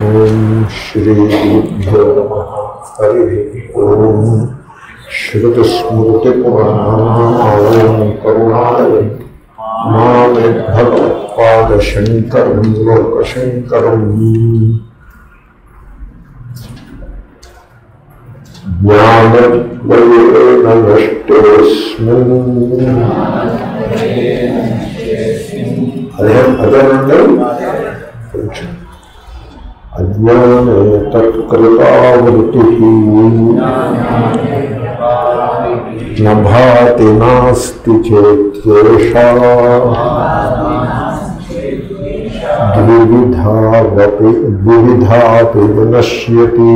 ఓం శ్రీ గురుభ్యో నమ హరి ఓం శ్రుతిస్మృతిపురాణానామాలయం కరుణాలయం మామే భగవత్పాదశంకరం లోకశంకరం జ్ఞానద్వయేన నష్టేస్మిన్ అదే అదేనండి కొంచెం అజ్ఞానే తత్కృతావృతి నభాతి నాస్తి చేత్యేషా ద్వివిధావపి ద్వివిధాపి వినశ్యతి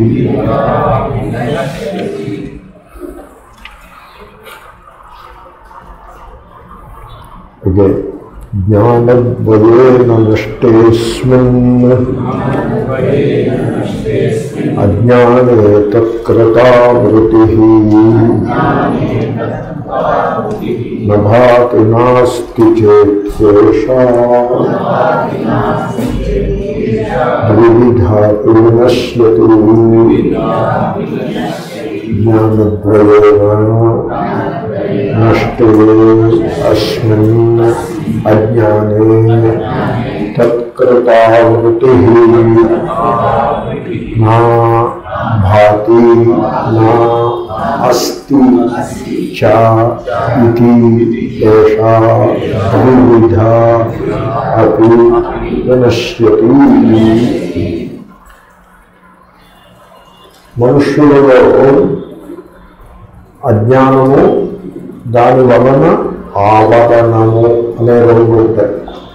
ఓకే జ్ఞానద్వయేన నష్టేస్మిన్ అజ్ఞానే తత్కృతావృతి నభాతి నాస్తి చేత్యేషా ద్వివిధాపి వినశ్యతి జ్ఞానద్వయేన నష్టే అస్మిన్ అజ్ఞానే తత్కృతావృతి నా భాతి నా అస్తి చ ఇది ఏషా బహువిధ అపి వినశ్యతి మనుష్యులలో అజ్ఞానము దాని వలన ఆవరణము అనే రెండు ఉంటాయి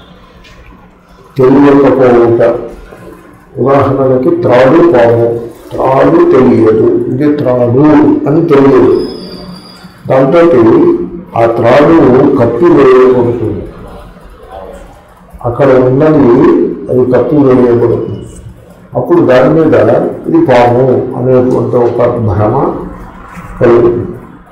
తెలియకపోవుట ఉదాహరణకి త్రాడు పాము త్రాడు తెలియదు ఇది త్రాడు అని తెలియదు దాంతో ఆ త్రాడు కప్పి వేయబడుతుంది అక్కడ ఉన్నది అది కప్పి వేయబడుతుంది అప్పుడు దాని మీద ఇది పాము అనేటువంటి ఒక భ్రమ కలుగుతుంది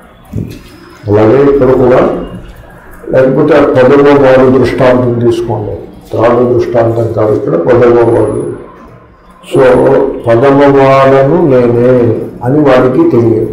అలాగే ఇక్కడ కూడా లేకపోతే ఆ పదవ వాడు దృష్టాంతం తీసుకోండి త్రాడు దృష్టాంతం కాదు ఇక్కడ పదవ వాడు సో పదవ వాడను నేనే అని వాడికి తెలియదు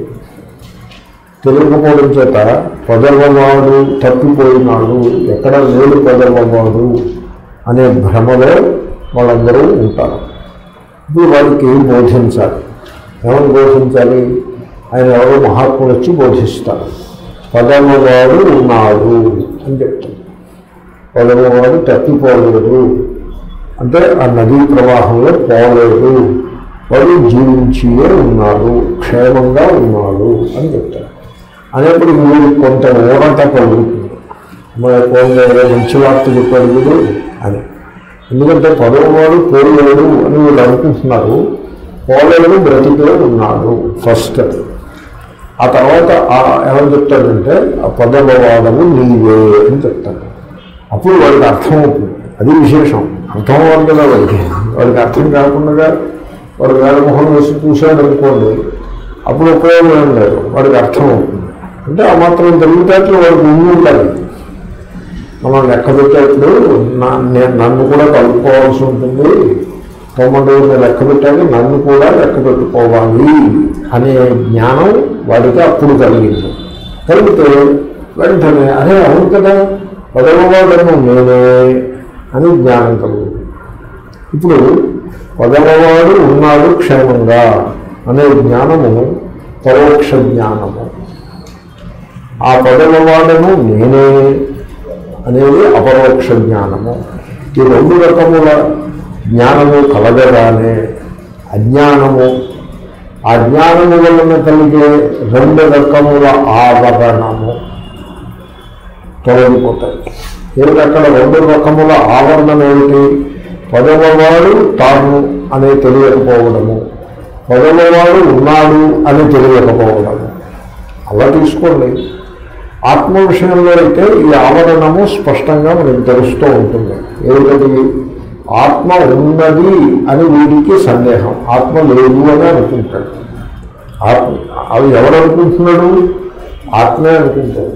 తెలియకపోవడం చేత పదవవాడు తప్పిపోయినాడు ఎక్కడ లేడు పదవవాడు అనే భ్రమలో వాళ్ళందరూ ఉంటారు ఇప్పుడు వాడికి బోధించాలి ఏమని బోధించాలి ఆయన ఎవరో మహాత్ములు వచ్చి బోధిస్తారు పదమవాడు ఉన్నాడు అని చెప్తారు పదమవాడు తప్పిపోలేదు అంటే ఆ నదీ ప్రవాహంలో పోలేదు వాడు జీవించియే ఉన్నాడు క్షేమంగా ఉన్నాడు అని చెప్తారు అనేప్పుడు మీరు కొంత ఊరట కలుగుతుంది మన కోంగ మంచి వార్త చెప్పాడు వీడు అని ఎందుకంటే పదవవాడు పోలేడు అని వీళ్ళు అనుకుంటున్నారు పోలేడు బ్రతికే ఉన్నాడు ఫస్ట్ ఆ తర్వాత ఆ ఏమని చెప్తాడంటే ఆ పదవవాడము నీవే అని చెప్తాడు అప్పుడు వాడికి అర్థమవుతుంది అది విశేషం అర్థం అవ్వాలి కదా వాడికి వాడికి అర్థం కాకుండా వాడు వేలమొహం వేసి చూశాడు అనుకోండి అప్పుడు ఉపయోగం ఏం లేదు వాడికి అర్థం అవుతుంది అంటే ఆ మాత్రం తెలివితేటలు వాడికి ఉండి ఉండాలి మనం లెక్క పెట్టేప్పుడు నా నేను నన్ను కూడా కలుపుకోవాల్సి ఉంటుంది తొమ్మిది లెక్క పెట్టాలి నన్ను కూడా లెక్క పెట్టుకోవాలి అనే జ్ఞానం వాడికి అప్పుడు కలిగింది కలిగితే వెంటనే అరే అవును కదా పదవవాడను నేనే అని జ్ఞానం కలుగుతుంది ఇప్పుడు పదవవాడు ఉన్నాడు క్షేమంగా అనే జ్ఞానము పరోక్ష జ్ఞానము ఆ పదవవాడను నేనే అనేది అపరోక్ష జ్ఞానము ఈ రెండు రకముల జ్ఞానము కలగగానే అజ్ఞానము ఆ జ్ఞానము వలన కలిగే రెండు రకముల ఆవరణము తొలగిపోతాయి ఏమిటి అక్కడ రెండు రకముల ఆవరణం ఏమిటి పదవవాడు తాను అనే తెలియకపోవడము పదవవాడు ఉన్నాడు అని తెలియకపోవడము అలా తీసుకోండి ఆత్మ విషయంలో అయితే ఈ ఆవరణము స్పష్టంగా మనకి తెలుస్తూ ఉంటుంది ఏమిటది ఆత్మ ఉన్నది అని వీడికి సందేహం ఆత్మ లేదు అని అనుకుంటాడు ఆత్మ అవి ఎవరు అనుకుంటున్నాడు ఆత్మే అనుకుంటాడు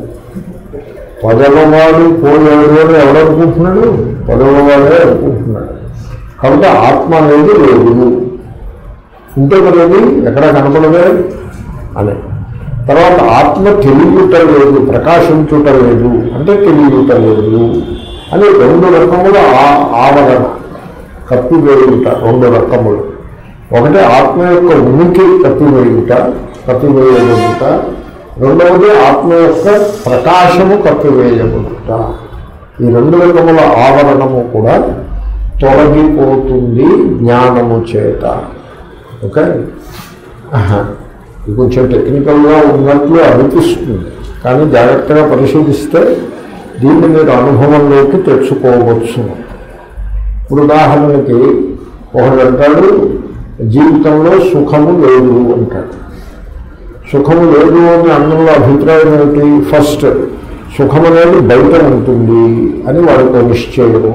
పదవవాడు పోయాడు అని ఎవడనుకుంటున్నాడు పదవవాడే అనుకుంటున్నాడు కాబట్టి ఆత్మ అనేది లేదు ఉంటే మరి అది ఎక్కడ కనపడదే అని తర్వాత ఆత్మ తెలియట లేదు ప్రకాశించుట లేదు అంటే తెలియట లేదు అని రెండు రకముల ఆ- ఆవరణ కప్పివేయుట రెండు రకములు ఒకటి ఆత్మ యొక్క ఉనికి కప్పివేయుట కప్పివేయబడుట రెండవది ఆత్మ యొక్క ప్రకాశము కప్పివేయబడుట ఈ రెండు రకముల ఆవరణము కూడా తొలగిపోతుంది జ్ఞానము చేత ఓకే ఆహా. ఇది కొంచెం టెక్నికల్గా ఉన్నట్లు అనిపిస్తుంది కానీ జాగ్రత్తగా పరిశీలిస్తే దీన్ని మీరు అనుభవంలోకి తెచ్చుకోవచ్చు ఇప్పుడు ఉదాహరణకి ఒకడు అంటాడు జీవితంలో సుఖము లేదు అంటాడు సుఖము లేదు అని అన్నంలో అభిప్రాయం ఏమిటి ఫస్ట్ సుఖం అనేది బయట ఉంటుంది అని వాడికి ఒక నిశ్చయము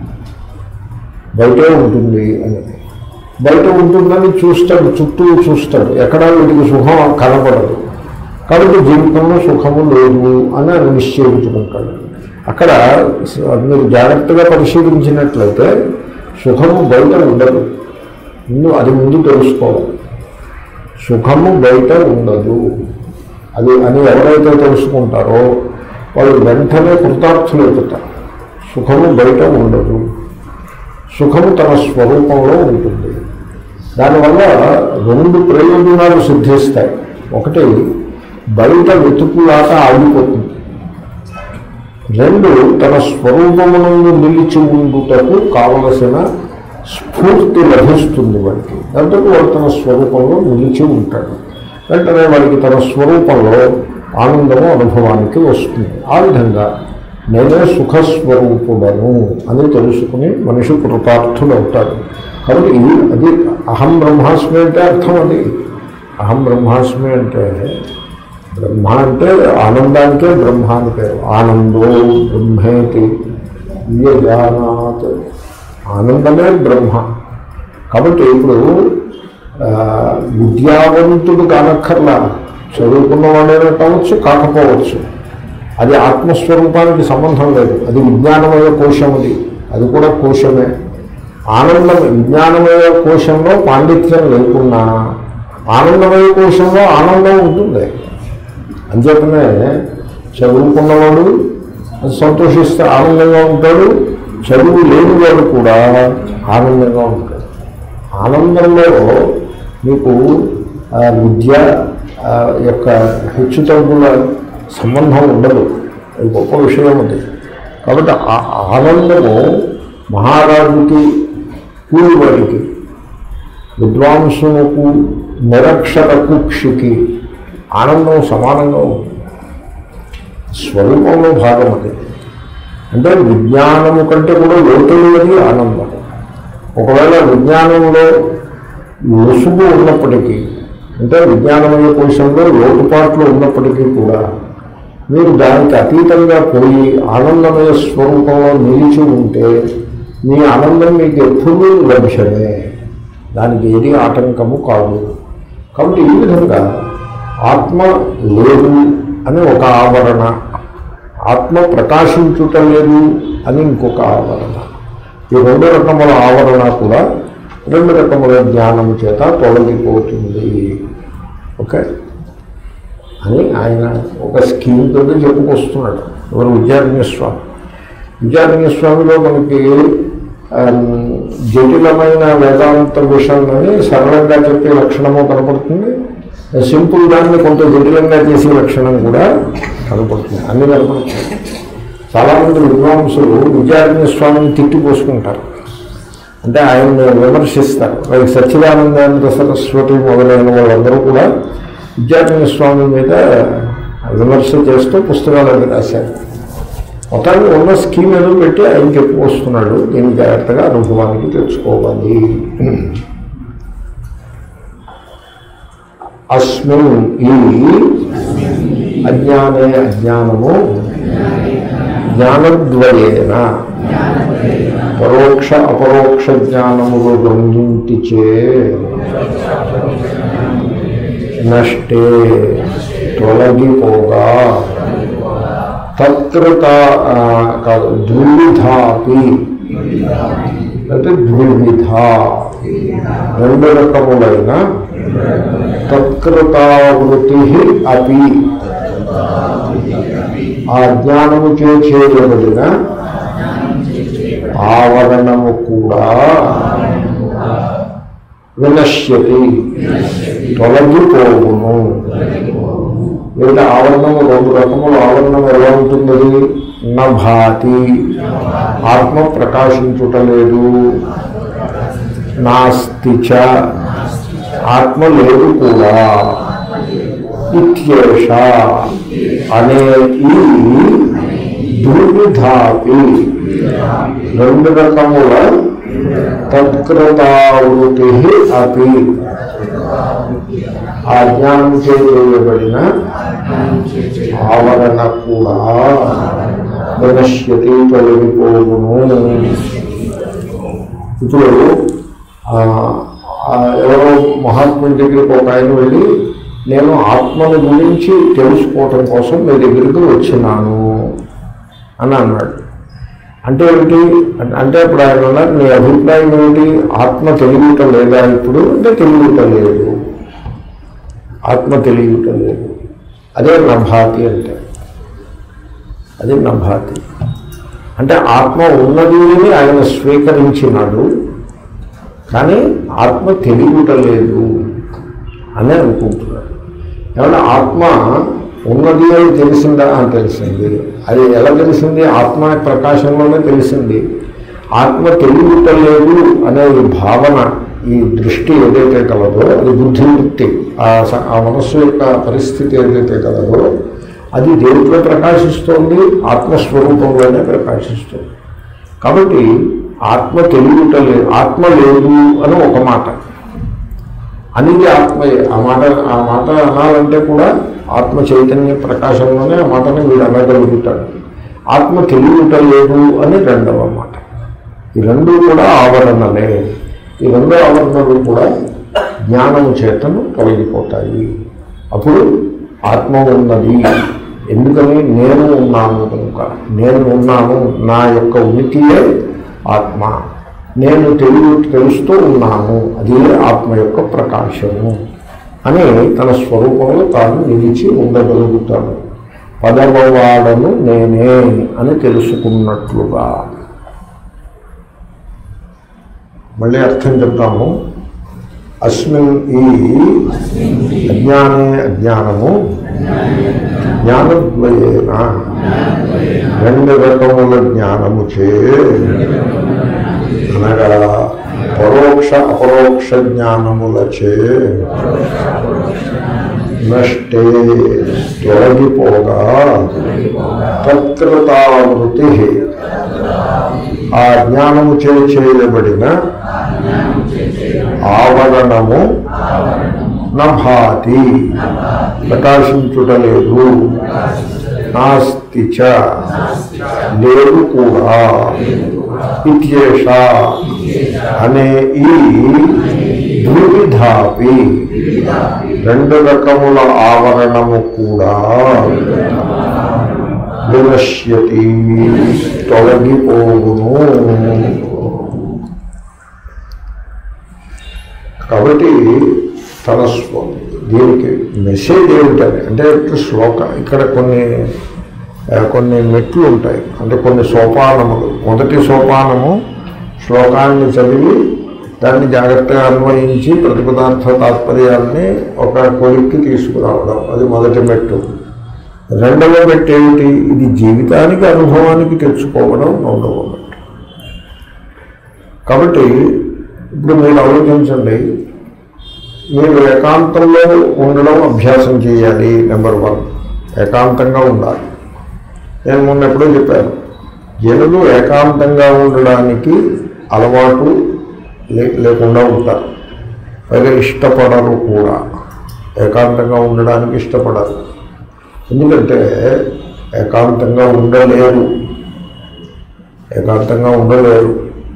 బయటే ఉంటుంది అని బయట ఉంటుందని చూస్తాడు చుట్టూ చూస్తాడు ఎక్కడా వీటికి సుఖం కనపడదు కాబట్టి జీవితంలో సుఖము లేదు అని ఆయన నిశ్చయించుకుంటాడు అక్కడ స- మీరు జాగ్రత్తగా పరిశీలించినట్లయితే సుఖము బయట ఉండదు ముందు అది ముందు తెలుసుకోవాలి సుఖము బయట ఉండదు అది అని ఎవరైతే తెలుసుకుంటారో వాళ్ళు వెంటనే కృతార్థులు అవుతారు సుఖము బయట ఉండదు సుఖము తన స్వరూపంలో ఉంటుంది దానివల్ల రెండు ప్రయోజనాలు సిద్ధిస్తాయి ఒకటి బయట వెతుకులాట ఆగిపోతుంది రెండు తన స్వరూపమునందు నిలిచి ఉండుటకు కావలసిన స్ఫూర్తి లభిస్తుంది వాడికి దాంతో వాడు తన స్వరూపంలో నిలిచి ఉంటాడు వెంటనే వాడికి తన స్వరూపంలో ఆనందము అనుభవానికి వస్తుంది ఆ విధంగా నేనే సుఖస్వరూపుడను అని తెలుసుకుని మనిషి కృతార్థుడు అవుతాడు కాబట్టి ఇది అది అహం బ్రహ్మాస్మి అంటే అర్థం అది అహం బ్రహ్మాస్మి అంటే బ్రహ్మ అంటే ఆనందానికే బ్రహ్మ అని పేరు ఆనందో బ్రహ్మేతి వ్యజానాత్ ఆనందమే బ్రహ్మ కాబట్టి ఇప్పుడు ఆ, విద్యావంతుడు కానక్కర్లా చదువుకున్నవాడైనా కావచ్చు కాకపోవచ్చు అది ఆత్మస్వరూపానికి సంబంధం లేదు అది విజ్ఞానమయ కోశం అది అది కూడా కోశమే ఆనందం విజ్ఞానమయ కోశంలో పాండిత్యం లేకున్నా ఆనందమయ కోశంలో ఆనందం ఉంటుంది అంచేతనే చదువుకున్నవాడు సంతోషిస్తే ఆనందంగా ఉంటాడు చదువు లేనివాడు కూడా ఆనందంగా ఉంటాడు ఆనందంలో మీకు ఆ, విద్య ఆ, యొక్క హెచ్చుతగ్గుల సంబంధం ఉండదు అది గొప్ప విషయం అది కాబట్టి ఆ ఆనందము మహారాజుకి కూలివాడికి విద్వాంసులకు నిరక్షర కుక్షికి ఆనందం సమానంగా ఉంటుంది స్వరూపంలో భాగం అది అంటే విజ్ఞానము కంటే కూడా లోతైనది ఆనందం ఒకవేళ విజ్ఞానంలో లొసుగు ఉన్నప్పటికీ అంటే విజ్ఞానమయ కోశంలో లోటుపాట్లు ఉన్నప్పటికీ కూడా మీరు దానికి అతీతంగా పోయి ఆనందమయ స్వరూపంలో నిలిచి ఉంటే మీ ఆనందం మీకు ఎప్పుడూ లభ్యమే దానికి ఏది ఆటంకము కాదు కాబట్టి ఈ విధంగా ఆత్మ లేదు అని ఒక ఆవరణ ఆత్మ ప్రకాశించుట లేదు అని ఇంకొక ఆవరణ ఈ రెండు రకముల ఆవరణ కూడా రెండు రకముల జ్ఞానము చేత తొలగిపోతుంది ఓకే అని ఆయన ఒక స్కీమ్ తోటి చెప్పుకొస్తున్నాడు ఎవరు విద్యారణ్య స్వామి విద్యారణ్య స్వామిలో మనకి ఆమ్, జటిలమైన వేదాంత విషయాన్ని సరళంగా చెప్పే లక్షణము కనపడుతుంది సింపుల్ దాన్ని కొంత జటిలంగా చేసే లక్షణం కూడా కనపడుతుంది అన్ని కనపడుతుంది చాలామంది విద్వాంసులు విద్యారణ్య స్వామిని తిట్టిపోసుకుంటారు అంటే ఆయన్ని విమర్శిస్తారు లైక్ సచ్చిదానందానంద సరస్వతి మొదలైన వాళ్ళందరూ కూడా విద్యార్థి స్వామి మీద విమర్శ చేస్తూ పుస్తకాలు అవి రాశారు మొత్తానికి ఉన్న స్కీమ్ ఏదో పెట్టి ఆయనకి ఎక్కువ వస్తున్నాడు దీన్ని జాగ్రత్తగా అనుభవానికి తెచ్చుకోవాలి అస్మిన్ ఈ అజ్ఞానే అజ్ఞానము జ్ఞానద్వయేన పరోక్ష అపరోక్ష జ్ఞానములు రెండింటిచే నష్టే తొలగిపోగా తత్ర తా- ఆ, కాదు ద్విధాపి అంటే ద్వివిధ రెండు రకములైన తత్కృతావృతి అపి ఆ జ్ఞానము చే చేయబడిన ఆవరణము కూడా వినశ్యతి తొలగిపోవును లేదా ఆవరణము రెండు రకముల ఆవరణం ఎలా ఉంటుంది నభాతి ఆత్మ ప్రకాశించుటలేదు నాస్తి చ ఆత్మ లేదు కూడా ఇత్యేష అనే ఈ దుర్విధాపి రెండు రకముల తత్కృతావృతి అపి ఆ జ్ఞానం చేయబడిన ఆవరణ కూడా వినశ్యతి తొలగిపోవును ఇప్పుడు ఆ, ఆ ఎవరో మహాత్ముడి దగ్గరికి ఒక ఆయన వెళ్ళి నేను ఆత్మను గురించి తెలుసుకోవటం కోసం మీ దగ్గరికి వచ్చినాను అని అన్నాడు అంటే ఏమిటి అం- అంటే ఇప్పుడు ఆయన అన్నారు నీ అభిప్రాయం ఏమిటి ఆత్మ తెలియటం లేదా ఇప్పుడు అంటే తెలియటం లేదు ఆత్మ తెలియటం లేదు అదే నభాతి అంటే అది నభాతి అంటే ఆత్మ ఉన్నది అని ఆయన స్వీకరించినాడు కానీ ఆత్మ తెలియటం లేదు అని అనుకుంటున్నాడు ఏమన్నా ఆత్మ ఉన్నది అని తెలిసిందా అని తెలిసింది అది ఎలా తెలిసింది ఆత్మ ప్రకాశంలోనే తెలిసింది ఆత్మ తెలియటం లేదు అనే ఈ భావన ఈ దృష్టి ఏదైతే కలదో అది బుద్ధి వృత్తి ఆ స- ఆ మనస్సు యొక్క పరిస్థితి ఏదైతే కలదో అది దేంట్లో ప్రకాశిస్తోంది ఆత్మస్వరూపంలోనే ప్రకాశిస్తుంది కాబట్టి ఆత్మ తెలియట లేదు ఆత్మ లేదు అని ఒక మాట అనేది ఆత్మయే ఆ మాట ఆ మాట అనాలంటే కూడా ఆత్మ చైతన్య ప్రకాశంలోనే ఆ మాటని వీడు అనగలుగుతాడు ఆత్మ తెలియట లేదు అని రెండవ మాట ఈ రెండు కూడా ఆవరణలే ఈ రెండు ఆవరణలు కూడా జ్ఞానము చేతను తొలగిపోతాయి అప్పుడు ఆత్మ ఉన్నది ఎందుకని నేను ఉన్నాను కనుక నేను ఉన్నాను నా యొక్క ఉనికియే ఆత్మ నేను తెలివి తెలుస్తూ ఉన్నాను అది ఆత్మ యొక్క ప్రకాశము అని తన స్వరూపంలో తాను నిలిచి ఉండగలుగుతాడు పదవవాడను నేనే అని తెలుసుకున్నట్లుగా మళ్ళీ అర్థం చెప్తాము అస్మిన్ ఈ అజ్ఞానే అజ్ఞానము జ్ఞానద్వయేన రెండు రకముల జ్ఞానము చే అనగా పరోక్ష అపరోక్ష జ్ఞానములచే నష్టే తొలగిపోగా తత్కృతావృతి ఆ జ్ఞానము చే చేయబడిన ఆవరణము నభాతి ప్రకాశించుటలేదు నాస్తి చ లేదు కూడా ఇత్యేష అనే ఈ ద్విధాపి రెండు రకముల ఆవరణము కూడా వినశ్యతి తొలగిపోవును కాబట్టి తన స్వ దీనికి మెసేజ్ ఏమిటని అంటే ఇప్పుడు శ్లోక ఇక్కడ కొన్ని ఆ, కొన్ని మెట్లు ఉంటాయి అంటే కొన్ని సోపానములు మొదటి సోపానము శ్లోకాన్ని చదివి దాన్ని జాగ్రత్తగా అన్వయించి ప్రతిపదార్థ తాత్పర్యాన్ని ఒక కొలిక్కి తీసుకురావడం అది మొదటి మెట్టు రెండవ మెట్టు ఏమిటి ఇది జీవితానికి అనుభవానికి తెచ్చుకోవడం రెండవ మెట్టు కాబట్టి ఇప్పుడు మీరు ఆలోచించండి మీరు ఏకాంతంలో ఉండడం అభ్యాసం చేయాలి నెంబర్ వన్ ఏకాంతంగా ఉండాలి నేను మొన్న ఎప్పుడో చెప్పాను జనులు ఏకాంతంగా ఉండడానికి అలవాటు లే- లేకుండా ఉంటారు పైగా ఇష్టపడరు కూడా ఏకాంతంగా ఉండడానికి ఇష్టపడరు ఎందుకంటే ఏకాంతంగా ఉండలేరు ఏకాంతంగా ఉండలేరు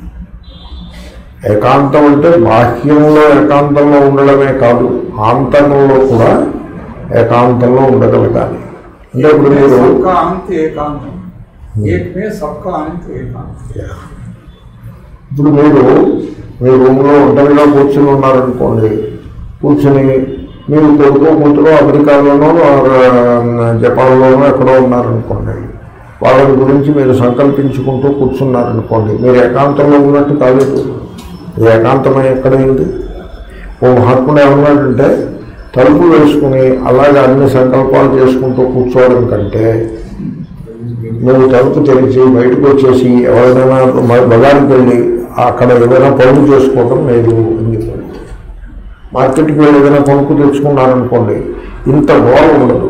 ఏకాంతం అంటే బాహ్యంలో ఏకాంతంలో ఉండడమే కాదు ఆంతరంలో కూడా ఏకాంతంలో ఉండగలగాలి అంటే ఇప్పుడు మీరు सबका अंत एकांत एक में सबका अंत एकांत ఇప్పుడు మీరు మీ రూమ్లో ఒంటరిగా కూర్చుని ఉన్నారనుకోండి కూర్చుని మీరు కొడుకు కూతురు అమెరికాలోనో ఆ, జపాన్లోనో ఎక్కడో ఉన్నారనుకోండి వాళ్ళ గురించి మీరు సంకల్పించుకుంటూ కూర్చున్నారనుకోండి మీరు ఏకాంతంలో ఉన్నట్టు కాలేదు ఇది ఏకాంతమై ఎక్కడైంది ఓ మహాత్ముడు ఏమన్నాడంటే తలుపు వేసుకుని అలాగే అన్ని సంకల్పాలు చేసుకుంటూ కూర్చోవడం కంటే నువ్వు తలుపు తెరిచి బయటకు వచ్చేసి ఎవరైనా మ- బజారుకి వెళ్ళి అక్కడ ఏదైనా పనులు చేసుకోవడం లేదు అని చెప్పాడు మార్కెట్కి వెళ్ళి ఏదైనా కొనుక్కు తెచ్చుకున్నారనుకోండి ఇంత గోడ ఉండదు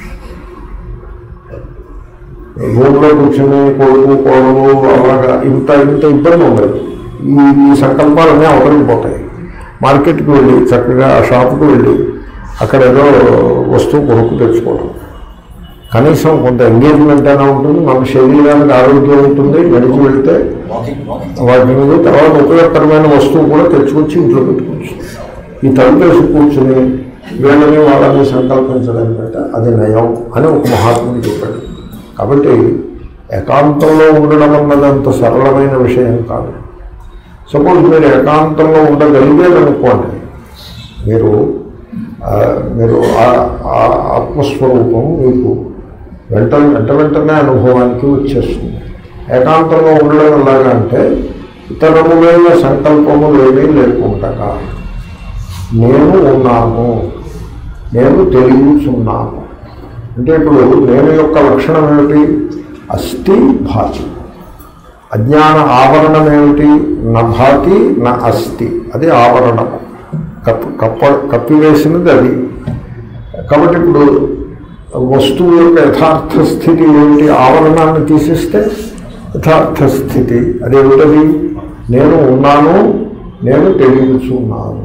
రూమ్లో కూర్చుని కొడుకు కోడలు అలాగా ఇంత ఇంత ఇబ్బంది ఉండదు ఈ ఈ సంకల్పాలన్నీ అవతలిపోతాయి మార్కెట్కి వెళ్ళి చక్కగా ఆ షాపుకి వెళ్ళి అక్కడ ఏదో వస్తువు కొనుక్కు తెచ్చుకోవడం కనీసం కొంత ఎంగేజ్మెంట్ అయినా ఉంటుంది మన శరీరానికి ఆరోగ్యం ఉంటుంది నడిచి వెళ్తే వాటి మీద తర్వాత ఉపయోగకరమైన వస్తువు కూడా తెచ్చుకొచ్చి ఇంట్లో పెట్టుకోవచ్చు ఈ తలుపేసి కూర్చుని వీళ్ళని వాళ్ళని సంకల్పించడం కంటే అది నయం అని ఒక మహాత్ముడు చెప్పాడు కాబట్టి ఏకాంతంలో ఉండడం అన్నది అంత సరళమైన విషయం కాదు సపోజ్ మీరు ఏకాంతంలో ఉండగలిగేదనుకోండి మీరు ఆ, మీరు ఆ- ఆ ఆత్మస్వరూపం మీకు వెంట వెంట వెంటనే అనుభవానికి వచ్చేస్తుంది ఏకాంతంలో ఉండడం ఎలాగా అంటే ఇతరములైన సంకల్పములు ఏమీ లేకుండా నేను ఉన్నాను నేను తెలియచున్నాను అంటే ఇప్పుడు నేను యొక్క లక్షణం ఏమిటి అస్థి భాతి అజ్ఞాన ఆవరణం ఏమిటి నా భాతి నా అస్థి అది ఆవరణము కప్పు కప్ప కప్పివేసినది అది కాబట్టి ఇప్పుడు వస్తువు యొక్క యథార్థ స్థితి ఏమిటి ఆవరణాన్ని తీసిస్తే యథార్థ స్థితి అదేమిటది నేను ఉన్నాను నేను తెలియచున్నాను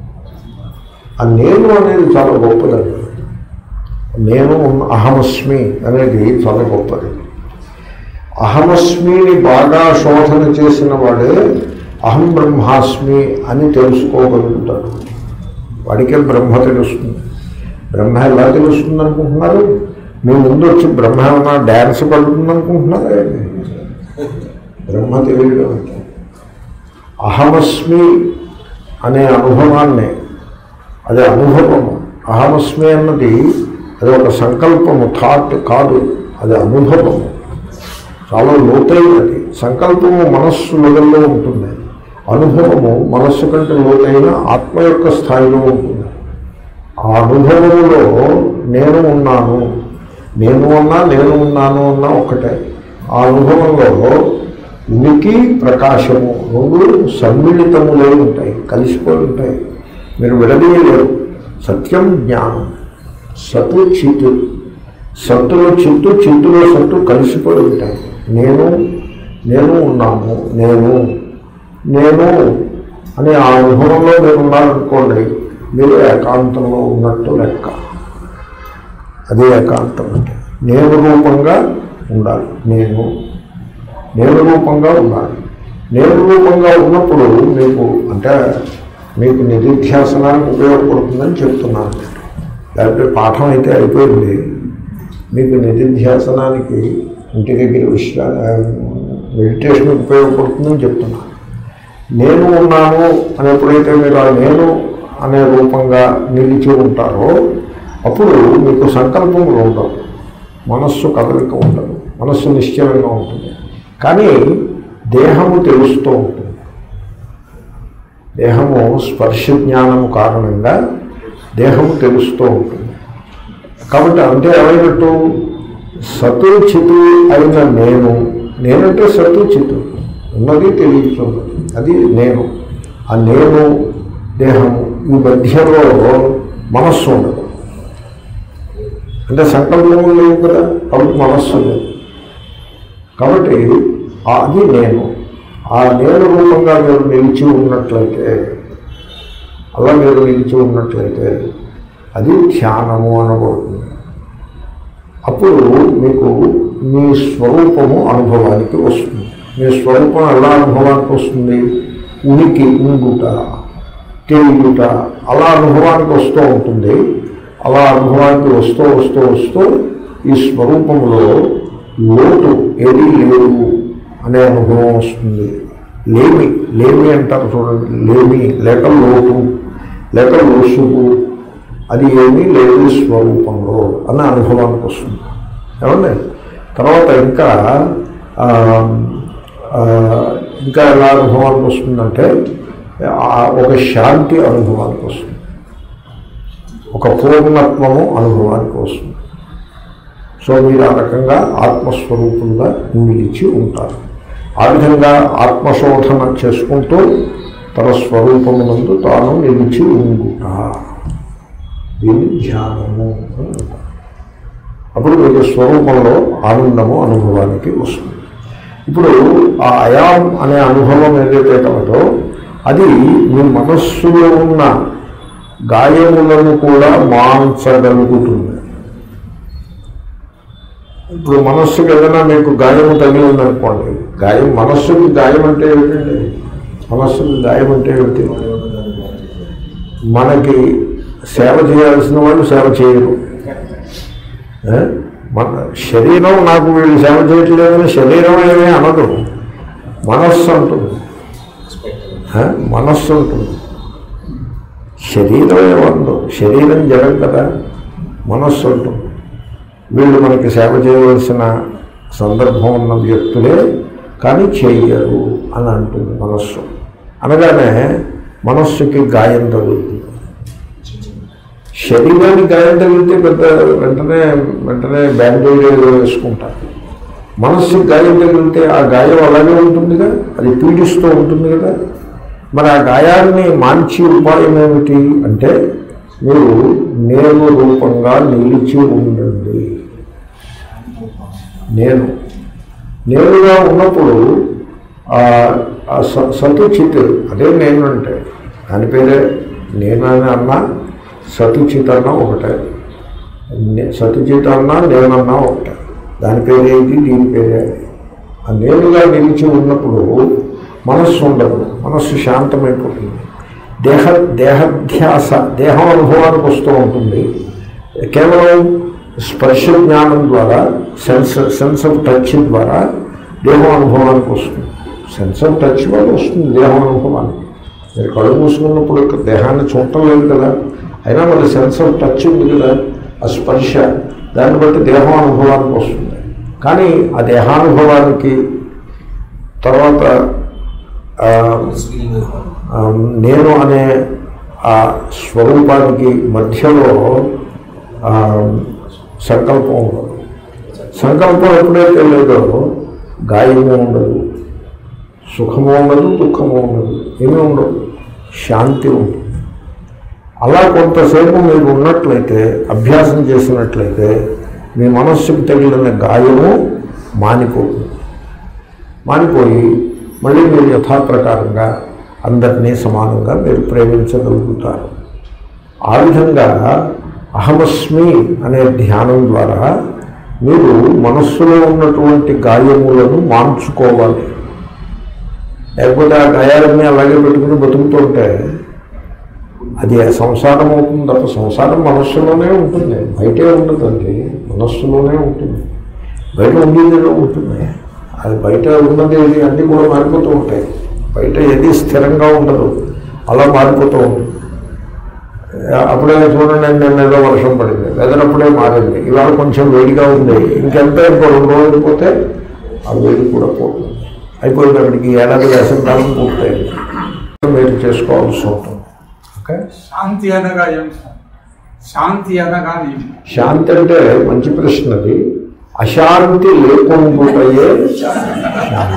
ఆ నేను అనేది చాలా గొప్పదండి నేను ఉన్న- అహమస్మి అనేది చాలా గొప్పది అహమస్మిని బాగా శోధన చేసిన వాడే అహం బ్రహ్మాస్మి అని తెలుసుకోగలుగుతాడు వాడికే బ్రహ్మ తెలుస్తుంది బ్రహ్మ ఎలా తెలుస్తుంది అనుకుంటున్నారు మీ ముందు వచ్చి బ్రహ్మ ఏమన్నా డ్యాన్స్ పడుతుంది అనుకుంటున్నారా బ్రహ్మ తెలియడం అంటే అహమస్మి అనే అనుభవాన్ని అది అనుభవము అహమస్మి అన్నది అది ఒక సంకల్పము థాట్ కాదు అది అనుభవము చాలా లోతైనది సంకల్పము మనస్సు లెవెల్లో ఉంటుంది అనుభవము మనస్సు కంటే లోతైన ఆత్మ యొక్క స్థాయిలో ఉంటుంది ఆ అనుభవములో నేను ఉన్నాను నేను ఉన్నా నేను ఉన్నాను అన్నా ఒకటే ఆ అనుభవంలో ఉనికి ప్రకాశము రెండు సమ్మిళితములై ఉంటాయి కలిసిపోయి ఉంటాయి మీరు విడదీయలేరు సత్యం జ్ఞానం సతు చిత్తు సత్తులో చిత్తు చిత్తులో సత్తు కలిసిపోయి ఉంటాయి నేను నేను ఉన్నాను నేను నేను అనే ఆ అనుభవంలో మీరు ఉన్నారనుకోండి మీరు ఏకాంతంలో ఉన్నట్టు లెక్క అదే ఏకాంతం అంటే నేను రూపంగా ఉండాలి నేను నేను రూపంగా ఉండాలి నేను రూపంగా ఉన్నప్పుడు మీకు అంటే మీకు నిధిధ్యాసనానికి ఉపయోగపడుతుందని చెప్తున్నాను నేను. లేకపోతే పాఠం అయితే అయిపోయింది మీకు నిధిధ్యాసనానికి ఇంటి దగ్గర విశ్రా మెడిటేషన్ ఉపయోగపడుతుందని చెప్తున్నాను నేను ఉన్నాను అని ఎప్పుడైతే మీరు ఆ నేను అనే రూపంగా నిలిచి ఉంటారో అప్పుడు మీకు సంకల్పములు ఉండవు మనస్సు కదలిక ఉండదు మనస్సు నిశ్చలంగా ఉంటుంది కానీ దేహము తెలుస్తూ ఉంటుంది దేహము స్పర్శ జ్ఞానము కారణంగా దేహము తెలుస్తూ ఉంటుంది కాబట్టి అంటే ఏమైనట్టు సతు చితు అయిన నేను నేనంటే సతు చితు ఉన్నది తెలియచున్నది అది నేను ఆ నేను దేహము ఈ మధ్యలో మనస్సు ఉండదు అంటే సంకల్పము లేవు కదా కాబట్టి మనస్సు లేదు కాబట్టి అది నేను ఆ నేను రూపంగా మీరు నిలిచి ఉన్నట్లయితే అలా మీరు నిలిచి ఉన్నట్లయితే అది ధ్యానము అనబడుతుంది అప్పుడు మీకు మీ స్వరూపము అనుభవానికి వస్తుంది మీ స్వరూపం ఎలా అనుభవానికి వస్తుంది ఉనికి ఉండుట తెలియట అలా అనుభవానికి వస్తూ ఉంటుంది అలా అనుభవానికి వస్తూ వస్తూ వస్తూ ఈ స్వరూపంలో లోటు ఏదీ లేదు అనే అనుభవం వస్తుంది లేమి లేమి అంటారు చూడండి లేమి లేక లోటు లేక లోసుకు అది ఏమీ లేదు స్వరూపంలో అన్న అనుభవానికి వస్తుంది ఏమండి తర్వాత ఇంకా ఆ, ఆ, ఇంకా ఎలా అనుభవానికి వస్తుందంటే ఆ ఒక శాంతి అనుభవానికి వస్తుంది ఒక పూర్ణత్వము అనుభవానికి వస్తుంది సో మీరు ఆ రకంగా ఆత్మస్వరూపంగా నిలిచి ఉంటారు ఆ విధంగా ఆత్మశోధన చేసుకుంటూ తన స్వరూపమునందు తాను నిలిచి ఉండుట దీన్ని ధ్యానము అని అంటారు. అప్పుడు మీకు స్వరూపంలో ఆనందము అనుభవానికి వస్తుంది ఇప్పుడు ఆ అయాం అనే అనుభవం ఏదైతే కలదో అది మీ మనస్సులో ఉన్న గాయములను కూడా మాన్చగలుగుతుంది ఇప్పుడు మనస్సుకి ఏదైనా మీకు గాయము తగిలి ఉందనుకోండి గాయం మనస్సుకి గాయం అంటే ఏమిటండి మనస్సుకి గాయం అంటే ఏమిటి మనకి సేవ చేయాల్సిన వాళ్ళు సేవ చేయరు ఏ? మన శరీరం నాకు వీళ్ళు సేవ చేయట్లేదని శరీరం ఏమీ అనదు మనస్సు అంటుంది ఏ? మనస్సు ఉంటుంది శరీరం ఏమనదు శరీరం జడం కదా మనస్సు ఉంటుంది వీళ్ళు మనకి సేవ చేయవలసిన సందర్భం ఉన్న వ్యక్తులే కానీ చెయ్యరు అని అంటుంది మనస్సు అనగానే మనస్సుకి గాయం తగులుతుంది శరీరానికి గాయం తగిలితే పెద్ద వెంటనే వెంటనే బ్యాండేజ్ ఏదో వేసుకుంటారు మనస్సుకి గాయం తగిలితే ఆ గాయం అలాగే ఉంటుందిగా అది పీడిస్తూ ఉంటుంది కదా మరి ఆ గాయాన్ని మాంచి ఉపాయం ఏమిటి అంటే మీరు నేను రూపంగా నిలిచి ఉండండి నేను నేనుగా ఉన్నప్పుడు ఆ ఆ స- సతు చిత్ అదే నేను అంటే దాని పేరే నేను అని అన్నా సతు చిత్ అన్నా ఒకటే నే- సతు చిత్ అన్నా నేనన్నా ఒకటే దాని పేరే ఇది దీని పేరే అది. ఆ నేనుగా నిలిచి ఉన్నప్పుడు మనస్సు ఉండదు మనస్సు శాంతమైపోతుంది దేహ దేహధ్యాస దేహం అనుభవానికి వస్తూ ఉంటుంది కేవలం స్పర్శ జ్ఞానం ద్వారా సెన్స్ సెన్స్ ఆఫ్ టచ్ ద్వారా దేహం అనుభవానికి వస్తుంది సెన్స్ ఆఫ్ టచ్ వల్ల వస్తుంది దేహం అనుభవానికి మీరు కళ్ళు మూసుకున్నప్పుడు ఇక్కడ దేహాన్ని చూడటం లేదు కదా అయినా మరి సెన్స్ ఆఫ్ టచ్ ఉంది కదా ఆ స్పర్శ దాన్ని బట్టి దేహం అనుభవానికి వస్తుంది కానీ ఆ దేహానుభవానికి తర్వాత ఆ, ఆ, నేను అనే ఆ స్వరూపానికి మధ్యలో ఆ, సంకల్పం ఉండదు సంకల్పం ఎప్పుడైతే లేదో గాయము ఉండదు సుఖము ఉండదు దుఃఖము ఉండదు ఏమీ ఉండదు శాంతి ఉంటుంది అలా కొంతసేపు మీరు ఉన్నట్లయితే అభ్యాసం చేసినట్లయితే మీ మనస్సుకు తగిలిన గాయము మానిపోతుంది మానిపోయి మళ్ళీ మీరు యథాప్రకారంగా అందరినీ సమానంగా మీరు ప్రేమించగలుగుతారు ఆ విధంగా అహమస్మి అనే ధ్యానం ద్వారా మీరు మనస్సులో ఉన్నటువంటి గాయములను మార్చుకోవాలి లేకపోతే ఆ గాయాలన్నీ అలాగే పెట్టుకుని బతుకుతుంటే అది సంసారం అవుతుంది తప్ప సంసారం మనస్సులోనే ఉంటుంది బయటే ఉండదండి మనస్సులోనే ఉంటుంది బయట ఉండేదిలో ఉంటుంది అది బయట ఉన్నది ఏది అన్నీ కూడా మారిపోతూ ఉంటాయి బయట ఏది స్థిరంగా ఉండదు అలా మారిపోతూ ఉంటుంది అప్పుడే చూడండి నిన్న ఏదో వర్షం పడింది వెదర్ అప్పుడే మారింది ఇవాళ కొంచెం వేడిగా ఉంది ఇంకెంత ఇంకో రెండు రోజులు పోతే ఆ వేడి కూడా పోతుంది అయిపోయినప్పటికీ ఏడాది వేసవికాలం పూర్తయింది మీరు చేసుకోవాల్సి ఉంటుంది ఓకే శాంతి అనగా ఏం సార్ శాంతి అనగా ఏమి శాంతి అంటే మంచి ప్రశ్నది అశాంతి లేకుండాయే శాంతి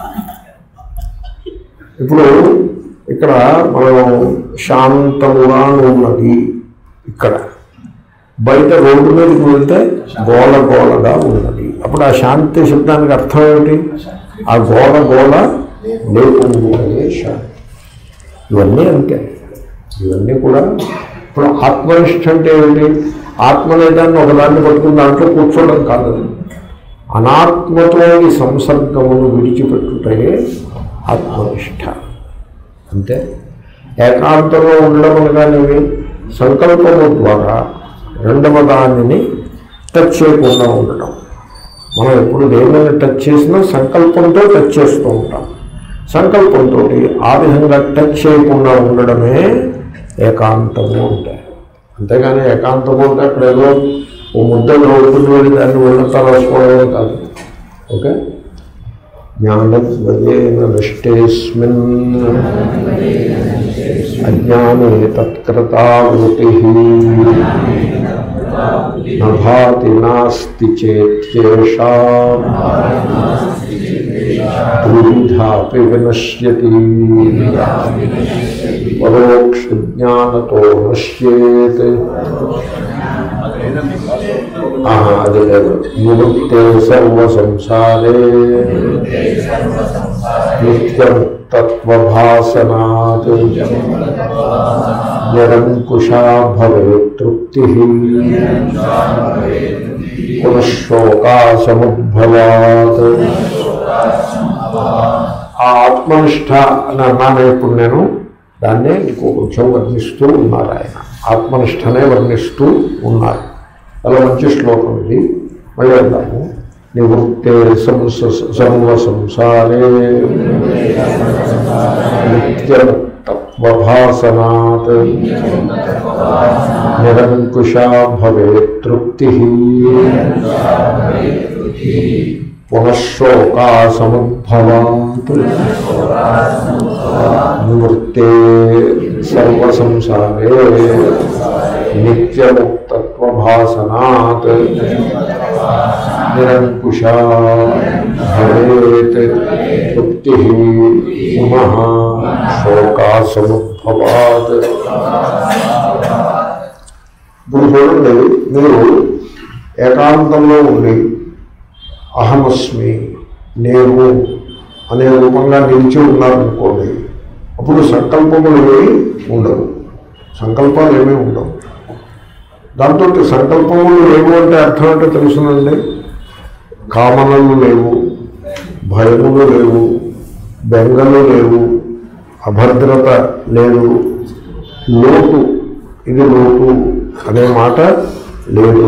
ఇప్పుడు ఇక్కడ మనం శాంతముగా ఉన్నది ఇక్కడ బయట రోడ్డు మీదకి వెళ్తే గోల గోలగా ఉన్నది అప్పుడు ఆ శాంతి శబ్దానికి అర్థం ఏమిటి ఆ గోల గోల లేకుండాయే శాంతి ఇవన్నీ అంతే ఇవన్నీ కూడా ఇప్పుడు ఆత్మనిష్ట అంటే ఏమిటి ఆత్మ లేదాన్ని ఒకదాన్ని పట్టుకుని దాంట్లో కూర్చోవడం కాదు అనాత్మతో ఈ సంసర్గమును విడిచిపెట్టుటే ఆత్మనిష్ట అంతే ఏకాంతంలో ఉండడం అనగానేవి సంకల్పము ద్వారా రెండవ దానిని టచ్ చేయకుండా ఉండటం మనం ఎప్పుడు దేనిని టచ్ చేసినా సంకల్పంతో టచ్ చేస్తూ ఉంటాం సంకల్పంతో ఆ విధంగా టచ్ చేయకుండా ఉండడమే ఏకాంతము అంటే అంతేగాని ఏకాంతము అంటే అక్కడ ఏదో ఓ ముద్ద నవ్వుకుని వెళ్ళి దాన్ని ఉన్నత రాసుకోవడం కాదు ఓకే జ్ఞానద్వయేన నిష్టేస్మిన్ అజ్ఞానే తత్కృతావృతి నభాతి నాస్తి చేత్యేషా త్రివిధాపి వినశ్యతి పరోక్ష జ్ఞానతో నశ్యేత్ ఆహా, అది లేదు నివృత్తే సర్వ సంసారే నిత్యముక్తత్వభాసనాత్ నిరంకుశా భవేత్ తృప్తి పునఃశోకా సముద్భవాత్ ఆ ఆత్మనిష్ట అని అన్నాను ఇప్పుడు నేను దాన్నే ఇంకో కొంచెం వర్ణిస్తూ ఉన్నారు ఆయన ఆత్మనిష్టనే వర్ణిస్తూ ఉన్నారు అలా మంచి శ్లోకం ఇది మళ్ళీ అందాము నివృత్తే సంస సర్వ సంసారే నిత్యముక్తత్వభాసనాత్ నిరంకుశా భవేత్ తృప్తి పునఃశోకా సముద్భవాత్ నివృత్తే సర్వ సంసారే నిత్యముక్తత్వభాసనాత్ నిరంకుశా భవేత్ తృప్తి పునః శోకా సముద్భవాత్ ఇప్పుడు చూడండి మీరు ఏకాంతంలో ఉండి అహమస్మి నేను అనే రూపంగా నిలిచి ఉన్నారనుకోండి అప్పుడు సంకల్పములు ఏమీ ఉండవు సంకల్పాలు ఏమీ ఉండవు దాంతో సంకల్పములు లేవు అంటే అర్థం అంటే తెలుసునండి కామనలు లేవు భయములు లేవు బెంగలు లేవు అభద్రత లేదు లోటు ఇది లోటు అనే మాట లేదు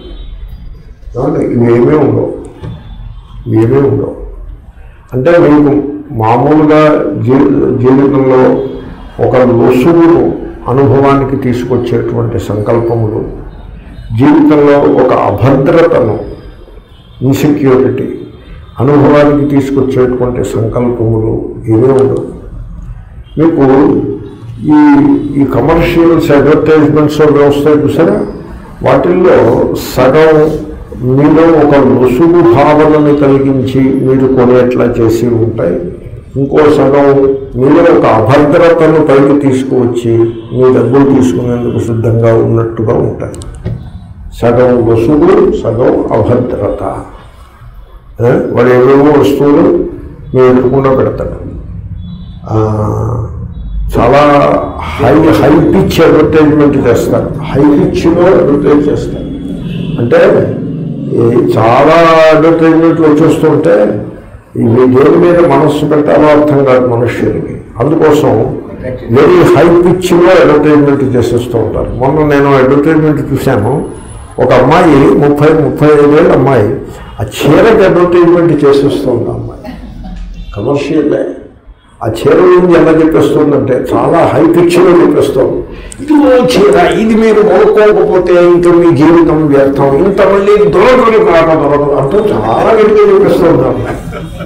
ఏమంటే ఇవేమీ ఉండవు ఇవేమీ ఉండవు అంటే మీకు మామూలుగా జీ జీవితంలో ఒక లొసుగును అనుభవానికి తీసుకొచ్చేటువంటి సంకల్పములు జీవితంలో ఒక అభద్రతను ఇన్సెక్యూరిటీ అనుభవానికి తీసుకొచ్చేటువంటి సంకల్పములు ఏవే ఉండవు మీకు ఈ ఈ కమర్షియల్స్ అడ్వర్టైజ్మెంట్స్ అవి వస్తాయి చూసారా వాటిల్లో సగం మీలో ఒక లొసుగు భావనని కలిగించి మీరు కొనేట్లా చేసి ఉంటాయి ఇంకో సగం మీలో ఒక అభద్రతను పైకి తీసుకువచ్చి మీ డబ్బులు తీసుకునేందుకు సిద్ధంగా ఉన్నట్టుగా ఉంటాయి సగం లొసుగు సగం అభద్రత ఏ? వాడు ఏవేవో వస్తువులు మీరు ఎదుర్కొండా పెడతాడు ఆ, చాలా హై హై పిచ్ అడ్వర్టైజ్మెంట్ చేస్తారు హై పిచ్లో అడ్వర్టైజ్ చేస్తారు అంటే ఈ చాలా అడ్వర్టైజ్మెంట్లు వచ్చేస్తుంటే ఇవి దేని మీద మనస్సు పెట్టాలో అర్థం కాదు మనుష్యులకి అందుకోసం వెరీ హై పిచ్లో అడ్వర్టైజ్మెంట్ చేసేస్తూ ఉంటారు మొన్న నేను అడ్వర్టైజ్మెంట్ చూశాను ఒక అమ్మాయి ముప్పై ముప్పై ఐదేళ్ళ అమ్మాయి ఆ చీరకి అడ్వర్టైజ్మెంట్ చేసేస్తుంది ఆ అమ్మాయి కమర్షియల్లే ఆ చీర గురించి ఎలా చెప్పేస్తుందంటే చాలా హై పిక్చర్లో చెప్పేస్తుంది ఇది ఓ చీర ఇది మీరు కొనుక్కోకపోతే ఇంకా మీ జీవితం వ్యర్థం ఇంత మళ్ళీ దొరకదు కాక దొరకదు అంటూ చాలా గట్టిగా చెప్పేస్తుంది ఆ అమ్మాయి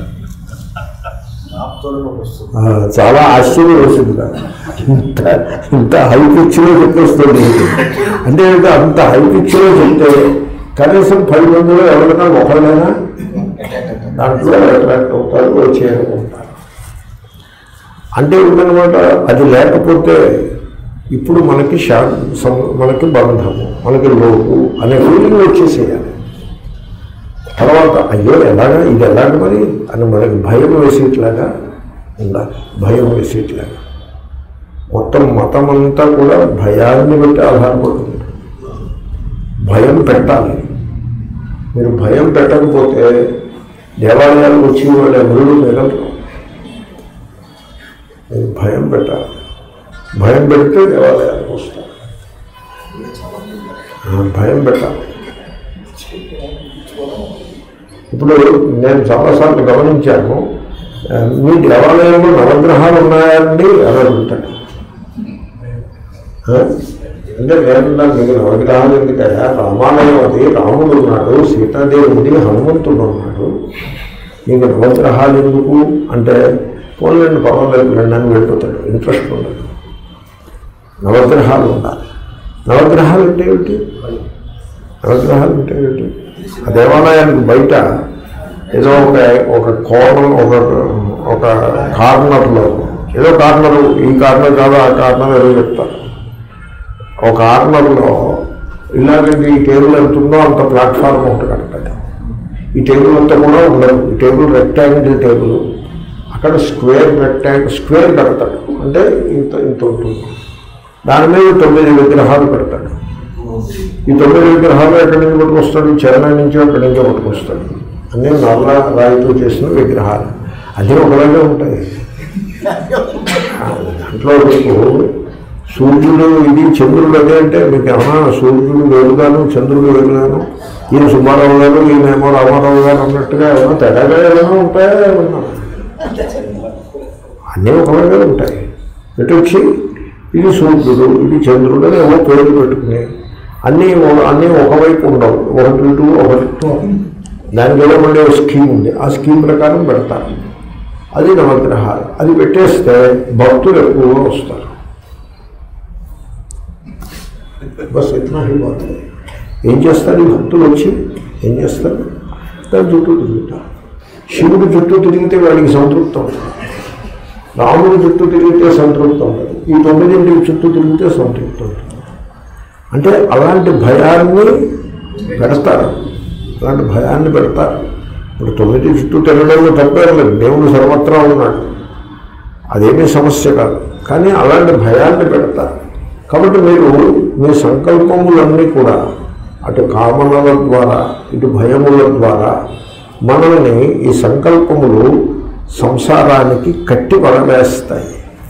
ఆ, చాలా ఆశ్చర్యం వేసింది నాకు. ఇంత ఇంత హై పిచ్లో చెప్పేస్తుంది అంటే ఏంటంటే అంత హై పిచ్లో చెప్తే కనీసం పది మందిలో ఎవరైనా ఒకళ్ళైనా దాంట్లో అట్రాక్ట్ అవుతారు వచ్చేయాలనుకుంటారు అంటే ఏంటనమాట అది లేకపోతే ఇప్పుడు మనకి శా సం- మనకి బంధము మనకి లోటు అనే ఫీలింగ్ వచ్చేసేయాలి తర్వాత అయ్యో ఎలాగా ఇది ఎలాగ మరి అని మనకి భయం వేసేట్లాగా ఉండాలి భయం వేసేట్లాగా మొత్తం మతం అంతా కూడా భయాన్ని బట్టి ఆధారపడుతుంది భయం పెట్టాలి మీరు భయం పెట్టకపోతే దేవాలయాలకు వచ్చి వాళ్ళు ఎవరు మిగలరు మీరు భయం పెట్టాలి భయం పెడితే దేవాలయాలకు వస్తారు ఆ, భయం పెట్టాలి ఇప్పుడు నేను చాలాసార్లు గమనించాను "ఆ, మీ దేవాలయంలో నవగ్రహాలు ఉన్నాయండి అని అడుగుతాడు ఆ? అంటే లేకుండా మీకు నవగ్రహాలు ఎందుకయ్యా రామాలయం అది రాముడు ఉన్నాడు సీతాదేవి ఉంది హనుమంతుడు ఉన్నాడు మీకు నవగ్రహాలు ఎందుకు అంటే పోలేండి పర్వాలేదు రండి అని వెళ్ళిపోతాడు ఇంట్రెస్ట్ ఉండదు నవగ్రహాలు ఉండాలి నవగ్రహాలు అంటే ఏమిటి నవగ్రహాలు అంటే ఏమిటి ఆ దేవాలయానికి బయట ఏదో ఒక ఒక కోణం ఒక ఒక కార్నర్లో ఏదో కార్నర్ ఈ కార్నర్ కాదు ఆ కార్నర్ ఏదో చెప్తారు ఒక కార్నర్లో ఇలాగంటే ఈ టేబుల్ ఎంత ఉందో అంత ప్లాట్ఫామ్ ఒకటి కడతాడు ఈ టేబుల్ అంతా కూడా ఉండదు ఈ టేబుల్ రెక్టాంగిల్ టేబుల్ అక్కడ స్క్వేర్ రెక్టాంగిల్ స్క్వేర్ కడతాడు అంటే ఇంత ఇంత ఉంటుంది దాని మీద తొమ్మిది విగ్రహాలు పెడతాడు ఈ తొమ్మిది విగ్రహాలు ఎక్కడి నుంచి పట్టుకొస్తాడు చెన్నై నుంచి అక్కడి నుంచో పట్టుకొస్తాడు అన్నీ నల్ల రాయితో చేసిన విగ్రహాలు అన్నీ ఒకలాగే ఉంటాయి ఆ, దాంట్లో మీకు సూర్యుడు ఇది చంద్రుడు అదే అంటే మీకు ఏమన్నా సూర్యుడు వేరుగాను చంద్రుడు వేరుగాను ఈయన సుబ్బారావు గారు ఈయనేమో రామారావు గారు అన్నట్టుగా ఏమన్నా తేడాగా ఏమైనా ఉంటాయా ఏమన్నా అన్నీ ఒకలాగే ఉంటాయి ఎటు వచ్చి ఇది సూర్యుడు ఇది చంద్రుడు అని ఏమో పేర్లు పెట్టుకుని అన్నీ ఓ- అన్నీ ఒకవైపు ఉండవు ఒకటి ఇటు ఒకటి ఇటు దానికి ఏదో మళ్ళీ ఒక స్కీమ్ ఉంది ఆ స్కీమ్ ప్రకారం పెడతారు అది నవగ్రహాలు అది పెట్టేస్తే భక్తులు ఎక్కువగా వస్తారు బస్ ఇట్లా అయిపోతుంది ఏం చేస్తారు ఈ భక్తులు వచ్చి ఏం చేస్తారు దాని చుట్టూ తిరుగుతారు శివుడు చుట్టూ తిరిగితే వాడికి సంతృప్తం ఉంటుంది రాముడు చుట్టూ తిరిగితే సంతృప్తం ఉంటుంది ఈ తొమ్మిదింటికి చుట్టూ తిరిగితే సంతృప్తం ఉంటుంది అంటే అలాంటి భయాన్ని పెడతారు అలాంటి భయాన్ని పెడతారు ఇప్పుడు తొమ్మిది చుట్టూ తిరగడంలో తప్పేం లేదు దేవుడు సర్వత్రా ఉన్నాడు అదేమీ సమస్య కాదు కానీ అలాంటి భయాన్ని పెడతారు కాబట్టి మీరు మీ సంకల్పములన్నీ కూడా అటు కామనల ద్వారా ఇటు భయముల ద్వారా మనల్ని ఈ సంకల్పములు సంసారానికి కట్టి పడవేస్తాయి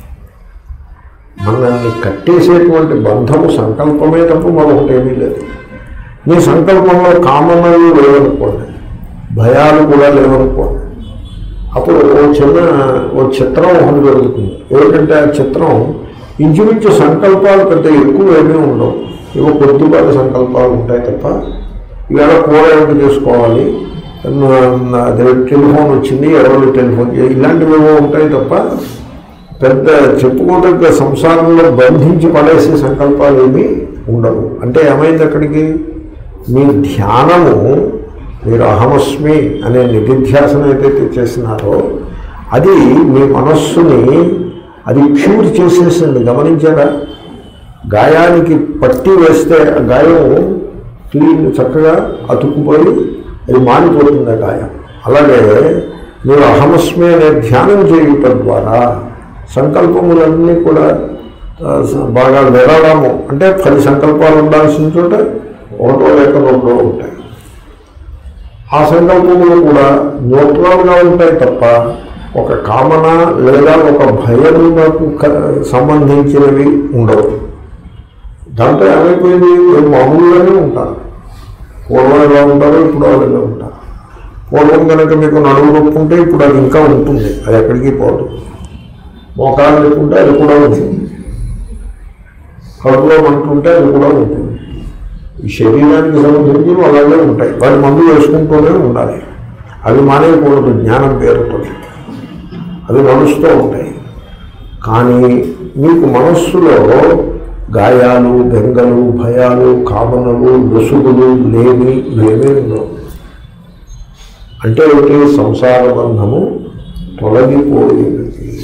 మనల్ని కట్టేసేటువంటి బంధము సంకల్పమే తప్ప మరొకటి ఏమీ లేదు మీ సంకల్పంలో కామనలు లేవనుకోండి భయాలు కూడా లేవనుకోండి అప్పుడు ఓ చిన్న ఓ చిత్రం ఒకటి జరుగుతుంది ఏమిటంటే ఆ చిత్రం ఇంచుమించు సంకల్పాలు పెద్ద ఎక్కువ ఏమీ ఉండవు ఇవో కొద్దిపాటి సంకల్పాలు ఉంటాయి తప్ప ఇవాళ కూర ఏమిటి చేసుకోవాలి నా- అదే టెలిఫోన్ వచ్చింది ఎవరు టెలిఫోన్ చేయాలి ఇలాంటివి ఏవో ఉంటాయి తప్ప పెద్ద చెప్పుకోదగ్గ సంసారంలో బంధించి పడేసే సంకల్పాలు ఏమీ ఉండవు అంటే ఏమైంది అక్కడికి మీ ధ్యానము మీరు అహమస్మి అనే నిధిధ్యాసన ఏదైతే చేసినారో అది మీ మనస్సుని అది క్యూర్ చేసేసింది గమనించారా గాయానికి పట్టి వేస్తే ఆ గాయం క్లీన్ చక్కగా అతుక్కుపోయి అది మారిపోతుంది ఆ గాయం అలాగే మీరు అహమస్మి అనే ధ్యానం చేయటం ద్వారా సంకల్పములన్నీ కూడా ఆ, స- బాగా విరళము అంటే పది సంకల్పాలు ఉండాల్సిన చోట ఒకటో లేక రెండో ఉంటాయి ఆ సంకల్పములు కూడా న్యూట్రల్గా ఉంటాయి తప్ప ఒక కామన లేదా ఒక భయమునకు క- సంబంధించినవి ఉండవు దాంట్లో ఏమైపోయింది మీరు మామూలుగానే ఉంటారు పూర్వం ఎలా ఉంటారో ఇప్పుడు అలాగే ఉంటారు పూర్వం కనుక మీకు నడుము నొప్పి ఉంటే ఇప్పుడు అది ఇంకా ఉంటుంది అది ఎక్కడికి పోదు మోకాలు నొప్పుంటే అది కూడా ఉంటుంది కడుపులో మంటుంటే అది కూడా ఉంటుంది ఈ శరీరానికి సంబంధించి అలాగే ఉంటాయి వాటి మందు వేసుకుంటూనే ఉండాలి అవి మానేయకూడదు జ్ఞానం పేరుతో అవి నడుస్తూ ఉంటాయి కానీ మీకు మనస్సులో గాయాలు బెంగలు భయాలు కామనలు లొసుగులు లేని ఇవేమీ ఉండవు అంటే ఒకటి సంసార బంధము తొలగిపోయినది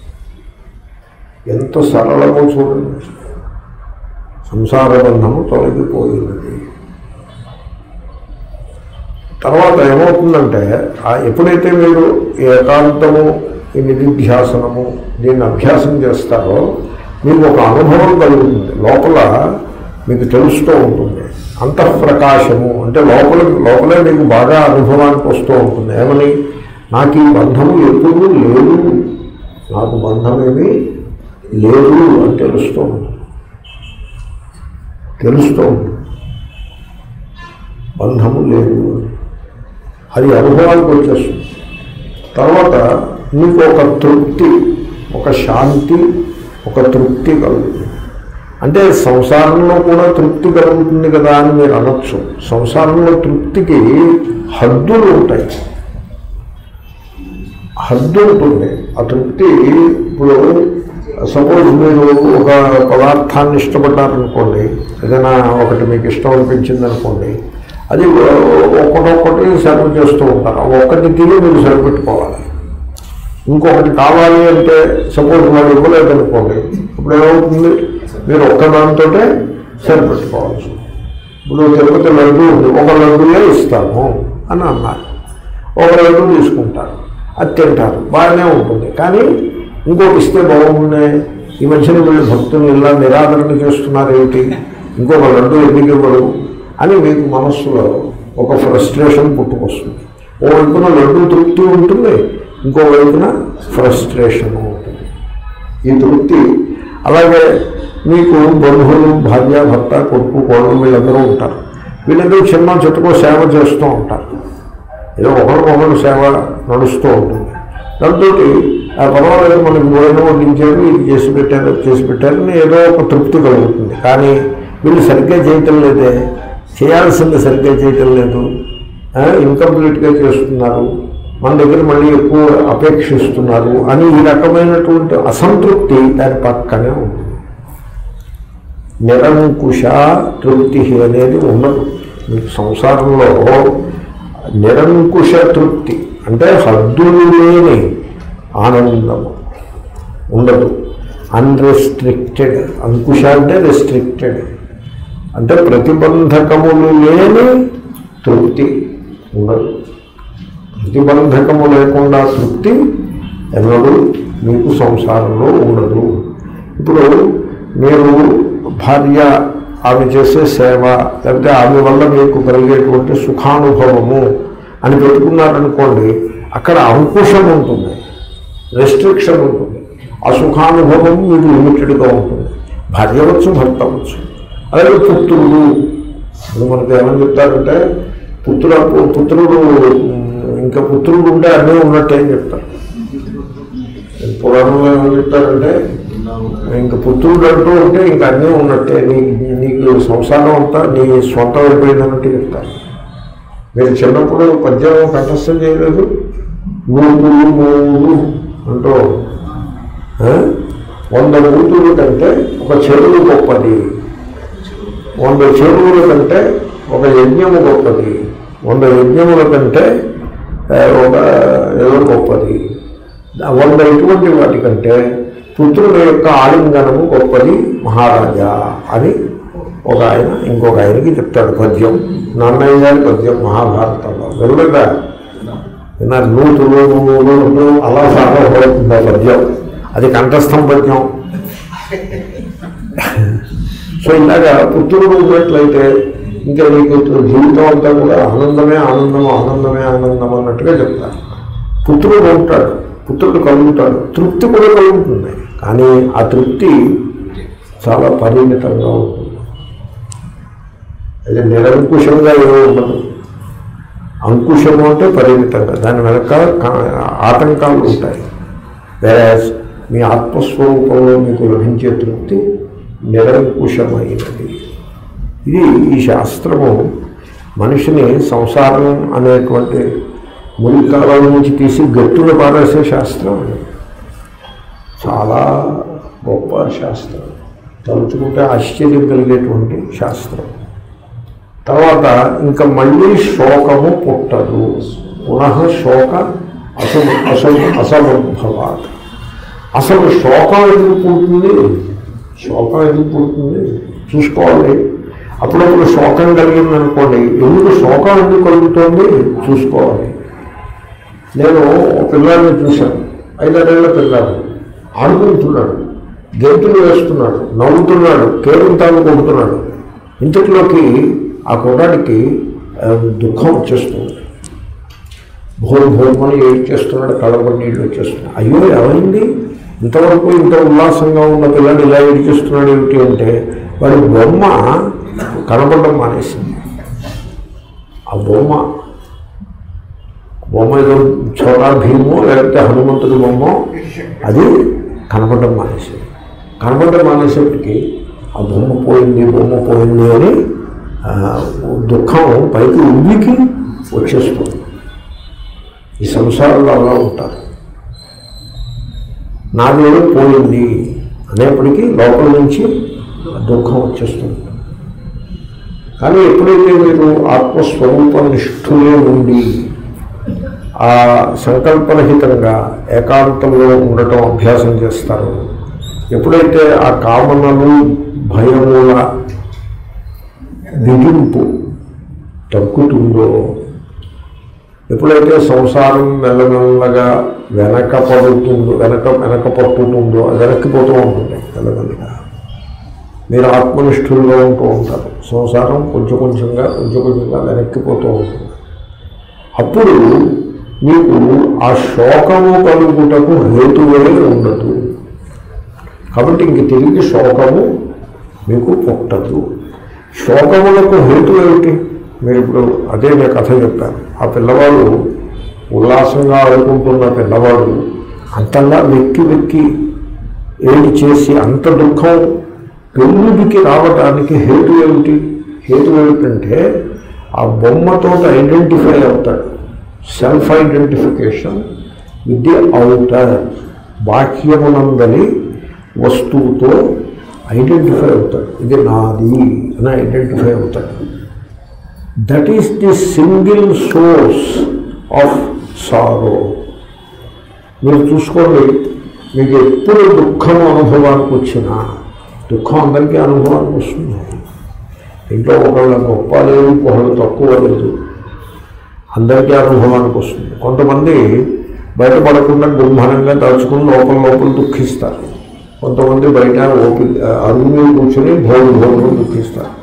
ఎంత సరళమో చూడండి సంసార బంధము తొలగిపోయినది తర్వాత ఏమవుతుందంటే ఆ ఎప్పుడైతే మీరు ఈ ఏకాంతము ఈ నిధిధ్యాసనము దీన్ని అభ్యాసం చేస్తారో మీకు ఒక అనుభవం కలుగుతుంది లోపల మీకు తెలుస్తూ ఉంటుంది అంతఃప్రకాశము అంటే లోపల లోపలే మీకు బాగా అనుభవానికి వస్తూ ఉంటుంది ఏమని నాకు ఈ బంధము ఎప్పుడూ లేదు నాకు బంధమేమీ లేదు అని తెలుస్తూ ఉంటుంది తెలుస్తూ ఉంటుంది బంధము లేదు అని. అది అనుభవానికి వచ్చేస్తుంది తర్వాత మీకు ఒక తృప్తి ఒక శాంతి ఒక తృప్తి కలుగుతుంది అంటే సంసారంలో కూడా తృప్తి కలుగుతుంది కదా అని మీరు అనొచ్చు సంసారంలో తృప్తికి హద్దులు ఉంటాయి హద్దు ఉంటుంది ఆ తృప్తి ఇప్పుడు సపోజ్ మీరు ఒక పదార్థాన్ని ఇష్టపడ్డారనుకోండి ఏదైనా ఒకటి మీకు ఇష్టం అనిపించింది అనుకోండి అది ఒక్కొక్కటి సర్వ్ చేస్తూ ఉంటారు ఆ ఒక్కటి తిని మీరు సరిపెట్టుకోవాలి ఇంకొకటి కావాలి అంటే సపోజ్ వాడు ఇవ్వలేదు అనుకోండి ఇప్పుడు ఏమవుతుంది మీరు ఒక్క దాంతో సరిపెట్టుకోవాల్సి ఉంటుంది. ఇప్పుడు తిరుపతి లడ్డు ఉంది ఒక లడ్డులే ఇస్తాము అని అన్నారు ఒక లడ్డు తీసుకుంటారు అది తింటారు బాగానే ఉంటుంది కానీ ఇంకోటి ఇస్తే బాగుండే ఈ మధ్యన వీళ్ళు భక్తులు ఇలా నిరాదరణ చేస్తున్నారు ఏమిటి ఇంకొక లడ్డు ఎందుకు ఇవ్వడు అని మీకు మనస్సులో ఒక ఫ్రస్ట్రేషన్ పుట్టుకొస్తుంది ఓ వైపున లడ్డు తృప్తి ఉంటుంది ఇంకో వైపున ఫ్రస్ట్రేషన్ ఉంటుంది ఈ తృప్తి అలాగే మీకు బంధువులు భార్య భర్త కొడుకు కోడలు వీళ్ళందరూ ఉంటారు వీళ్ళందరూ చిన్న చుట్టుకో సేవ చేస్తూ ఉంటారు ఏదో ఒకరికొకరు సేవ నడుస్తూ ఉంటుంది దాంతో ఆ పర్వాలేదు మనకి భోజనం వడ్డించారు ఇది చేసి పెట్టారు అది చేసి పెట్టారు అని ఏదో ఒక తృప్తి కలుగుతుంది కానీ వీళ్ళు సరిగ్గా చేయటం లేదే చేయాల్సింది సరిగ్గా చేయటం లేదు ఇన్కంప్లీట్గా చేస్తున్నారు మన దగ్గర మళ్ళీ ఎక్కువ అపేక్షిస్తున్నారు అని ఈ రకమైనటువంటి అసంతృప్తి దాని పక్కనే ఉంటుంది నిరంకుశ తృప్తి అనేది ఉండదు మీకు సంసారంలో నిరంకుశ తృప్తి అంటే హద్దులు లేని ఆనందము ఉండదు అన్రెస్ట్రిక్టెడ్ అంకుశ అంటే రెస్ట్రిక్టెడ్ అంటే ప్రతిబంధకములు లేని తృప్తి ఉండదు ప్రతిబంధకము లేకుండా తృప్తి ఎన్నడూ మీకు సంసారంలో ఉండదు ఇప్పుడు మీరు భార్య ఆమె చేసే సేవ లేకపోతే ఆమె వల్ల మీకు కలిగేటువంటి సుఖానుభవము అని పెట్టుకున్నారనుకోండి అక్కడ అంకుశం ఉంటుంది రెస్ట్రిక్షన్ ఉంటుంది ఆ సుఖానుభవం మీకు లిమిటెడ్గా ఉంటుంది భార్య వచ్చు భర్త వచ్చు అలాగే పుత్రుడు ఇప్పుడు మనకు ఏమని చెప్తారంటే పుత్ర పుత్రుడు ఉమ్, ఇంకా పుత్రుడు ఉంటే అన్నీ ఉన్నట్టే అని చెప్తారు పురాణంలో ఏమని చెప్తారంటే ఇంకా పుత్రుడు అంటూ ఉంటే ఇంకా అన్నీ ఉన్నట్టే నీ నీకు సంసారం అంతా నీ సొంతం అయిపోయిందన్నట్టు చెప్తారు మీరు చిన్నప్పుడు పద్యం కంఠస్థం చేయలేదు మూడు మూడు అంటూ ఆ? వంద మూతుల కంటే ఒక చెరువు గొప్పది వంద చెరువుల కంటే ఒక యజ్ఞము గొప్పది వంద యజ్ఞముల కంటే ఆ, ఒక ఏదో గొప్పది ఆ వంద ఇటువంటి వాటికంటే పుత్రుల యొక్క ఆలింగనము గొప్పది మహారాజా అని ఒక ఆయన ఇంకొక ఆయనకి చెప్తాడు పద్యం నాన్నయ్య గారి పద్యం మహాభారతంలో వెళ్ళగా విన్నారు నూతులు నూలు అలా సాగబడుతుంది ఆ పద్యం అది కంఠస్థం పద్యం సో ఇలాగా పుత్రుడు ఉన్నట్లయితే ఇంకా నీకు జీవితం అంతా కూడా ఆనందమే ఆనందం ఆనందమే ఆనందం అన్నట్టుగా చెప్తారు పుత్రుడు ఉంటాడు పుత్రుడు కలుగుతాడు తృప్తి కూడా కలుగుతుంది కానీ ఆ తృప్తి చాలా పరిమితంగా ఉంటుంది అది నిరంకుశంగా ఏమీ ఉండదు అంకుశము అంటే పరిమితంగా దాని వెనక ఆటంకాలు ఉంటాయి వేరే మీ ఆత్మస్వరూపంలో మీకు లభించే తృప్తి నిరంకుశమైనది ఇది ఈ శాస్త్రము మనిషిని సంసారం అనేటువంటి మురికాల నుంచి తీసి గట్టులు పారేసే శాస్త్రం అది చాలా గొప్ప శాస్త్రం తలుచుకుంటే ఆశ్చర్యం కలిగేటువంటి శాస్త్రం తర్వాత ఇంకా మళ్ళీ శోకము పుట్టదు పునః శోక అసలు అసలు అసముద్భవాత్ అసలు శోకం ఎందుకు పుడుతుంది శోకం ఎందుకు పుడుతుంది చూసుకోవాలి అప్పుడప్పుడు శోకం కలిగింది అనుకోండి ఎందుకు శోకం ఎందుకు కలుగుతోంది చూసుకోవాలి నేను ఒక పిల్లాడిని చూశాను ఐదారేళ్ల పిల్లాడు ఆడుకుంటున్నాడు గెంతులు వేస్తున్నాడు నవ్వుతున్నాడు కేరింతాలు కొడుతున్నాడు ఇంతట్లోకి ఆ కుర్రాడికి ఆ, దుఃఖం వచ్చేస్తుంది భోరు భోరుమని ఏడ్చేస్తున్నాడు కళ్ళబడి నీళ్ళు వచ్చేస్తున్నాడు అయ్యో ఏమైంది ఇంతవరకు ఇంత ఉల్లాసంగా ఉన్న పిల్లాడు ఇలా ఏడ్చేస్తున్నాడు ఏమిటి అంటే వాడి బొమ్మ కనబడడం మానేసింది ఆ బొమ్మ బొమ్మ ఏదో చోటా భీమో లేకపోతే హనుమంతుడి బొమ్మ అది కనపడడం మానేసింది కనపడడం మానేసేప్పటికీ ఆ బొమ్మ పోయింది బొమ్మ పోయింది అని ఆ, దుఃఖం పైకి ఉబ్బికి వచ్చేస్తుంది ఈ సంసారంలో అలా ఉంటారు నాదేదో పోయింది అనేప్పటికీ లోపల నుంచి దుఃఖం వచ్చేస్తుంది కానీ ఎప్పుడైతే మీరు ఆత్మస్వరూప నిష్ఠులే ఉండి ఆ సంకల్పరహితంగా ఏకాంతంలో ఉండటం అభ్యాసం చేస్తారో ఎప్పుడైతే ఆ కామనలు భయముల బిగింపు తగ్గుతుందో ఎప్పుడైతే సంసారం మెల్లమెల్లగా వెనక పడుతుందో వెనక వెనక పట్టుతుందో అది వెనక్కిపోతూ ఉంటుంది మెల్లమెల్లగా మీరు ఆత్మనిష్ఠులుగా ఉంటూ ఉంటారు సంసారం కొంచెం కొంచెంగా కొంచెం కొంచెంగా వెనక్కిపోతూ ఉంటుంది అప్పుడు మీకు ఆ శోకము కలుగుటకు హేతువే ఉండదు కాబట్టి ఇంక తిరిగి శోకము మీకు పుట్టదు శోకములకు హేతు ఏమిటి మీరు ఇప్పుడు అదే నేను కథ చెప్పాను ఆ పిల్లవాడు ఉల్లాసంగా ఆడుకుంటున్న పిల్లవాడు అంతలా వెక్కి వెక్కి ఏది చేసి అంత దుఃఖం పెళ్ళికి రావటానికి హేతు ఏమిటి హేతు ఏమిటంటే ఆ బొమ్మతో ఐడెంటిఫై అవుతాడు self identification with the outer బాహ్యమునందని వస్తువుతో ఐడెంటిఫై అవుతాడు ఇది నాది అని ఐడెంటిఫై అవుతాడు that is the single source of sorrow మీరు చూసుకోండి మీకు ఎప్పుడు దుఃఖం అనుభవానికి వచ్చినా దుఃఖం అందరికీ అనుభవానికి వస్తుంది ఇంట్లో ఒకళ్ళ గొప్ప లేదు ఒకళ్ళు తక్కువ లేదు అందరికీ అనుభవానికి వస్తుంది కొంతమంది బయటపడకుండా గుంభనంగా దాచుకుని లోపల లోపల దుఃఖిస్తారు కొంతమంది బయట ఓపి అరుగు మీద కూర్చొని భోగి భోగులు దుఃఖిస్తారు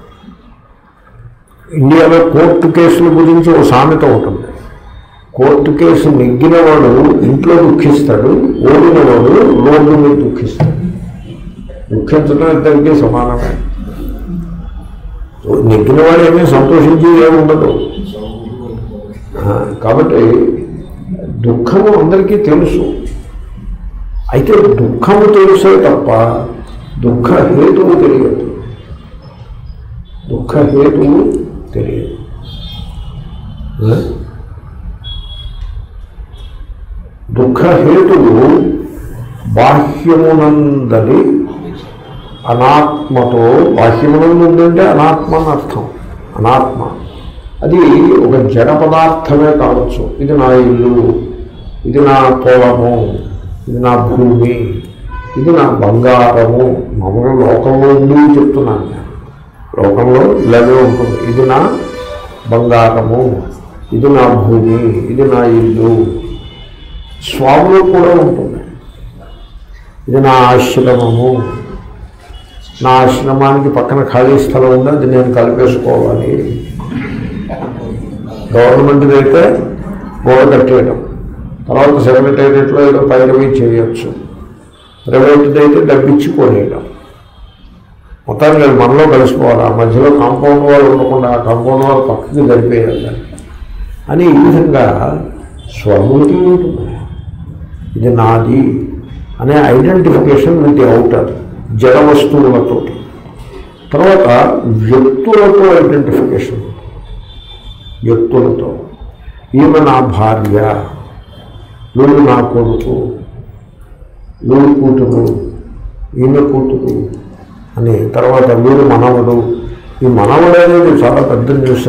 ఇండియాలో కోర్టు కేసుల గురించి ఒక సామెత ఉంటుంది కోర్టు కేసు నెగ్గినవాడు ఇంట్లో దుఃఖిస్తాడు ఓడినవాడు రోడ్డు మీద దుఃఖిస్తాడు దుఃఖించడం ఇద్దరికీ సమానమే నెగ్గినవాడు ఏమీ సంతోషించి ఏముండదు ఆ, కాబట్టి దుఃఖము అందరికీ తెలుసు అయితే దుఃఖము తెలుసే తప్ప దుఃఖ హేతువు తెలియదు దుఃఖ హేతువు తెలియదు ఆ? దుఃఖ హేతువు బాహ్యమునందని అనాత్మతో బాహ్యమునందు ఉందంటే అనాత్మ అని అర్థం అనాత్మ అది ఒక జడ పదార్థమే కావచ్చు ఇది నా ఇల్లు ఇది నా పొలము ఇది నా భూమి ఇది నా బంగారము మామూలుగా లోకంలో ఉండి చెప్తున్నాను నేను లోకంలో ఇలాగే ఉంటుంది ఇది నా బంగారము ఇది నా భూమి ఇది నా ఇల్లు స్వాములు కూడా ఉంటుంది ఇది నా ఆశ్రమము నా ఆశ్రమానికి పక్కన ఖాళీ స్థలం ఉంది అది నేను కలిపేసుకోవాలి గవర్నమెంట్ది అయితే గోడ కట్టేయడం తర్వాత సెక్రటేరియట్లో ఏదో పైరవీ చేయొచ్చు ప్రైవేట్ది అయితే డబ్బిచ్చి కొనేయడం మొత్తానికి అది మనలో కలిసిపోవాలి ఆ మధ్యలో కాంపౌండ్ వాళ్ళు ఉండకుండా ఆ కాంపౌండ్ వాళ్ళు పక్కకి జరిపేయాలి దాన్ని. అని ఈ విధంగా స్వమృతి ఉంటుంది ఇది నాది అనే ఐడెంటిఫికేషన్ విత్ అవుటర్ జడ వస్తువులతో తర్వాత వ్యక్తులతో ఐడెంటిఫికేషన్ వ్యక్తులతో ఈమె నా భార్య వీళ్ళు నా కొడుకు వీళ్ళు కూతురు ఈమె కూతురు అని తర్వాత వీడు మనవడు ఈ మనవడు అనేది చాలా పెద్ద న్యూస్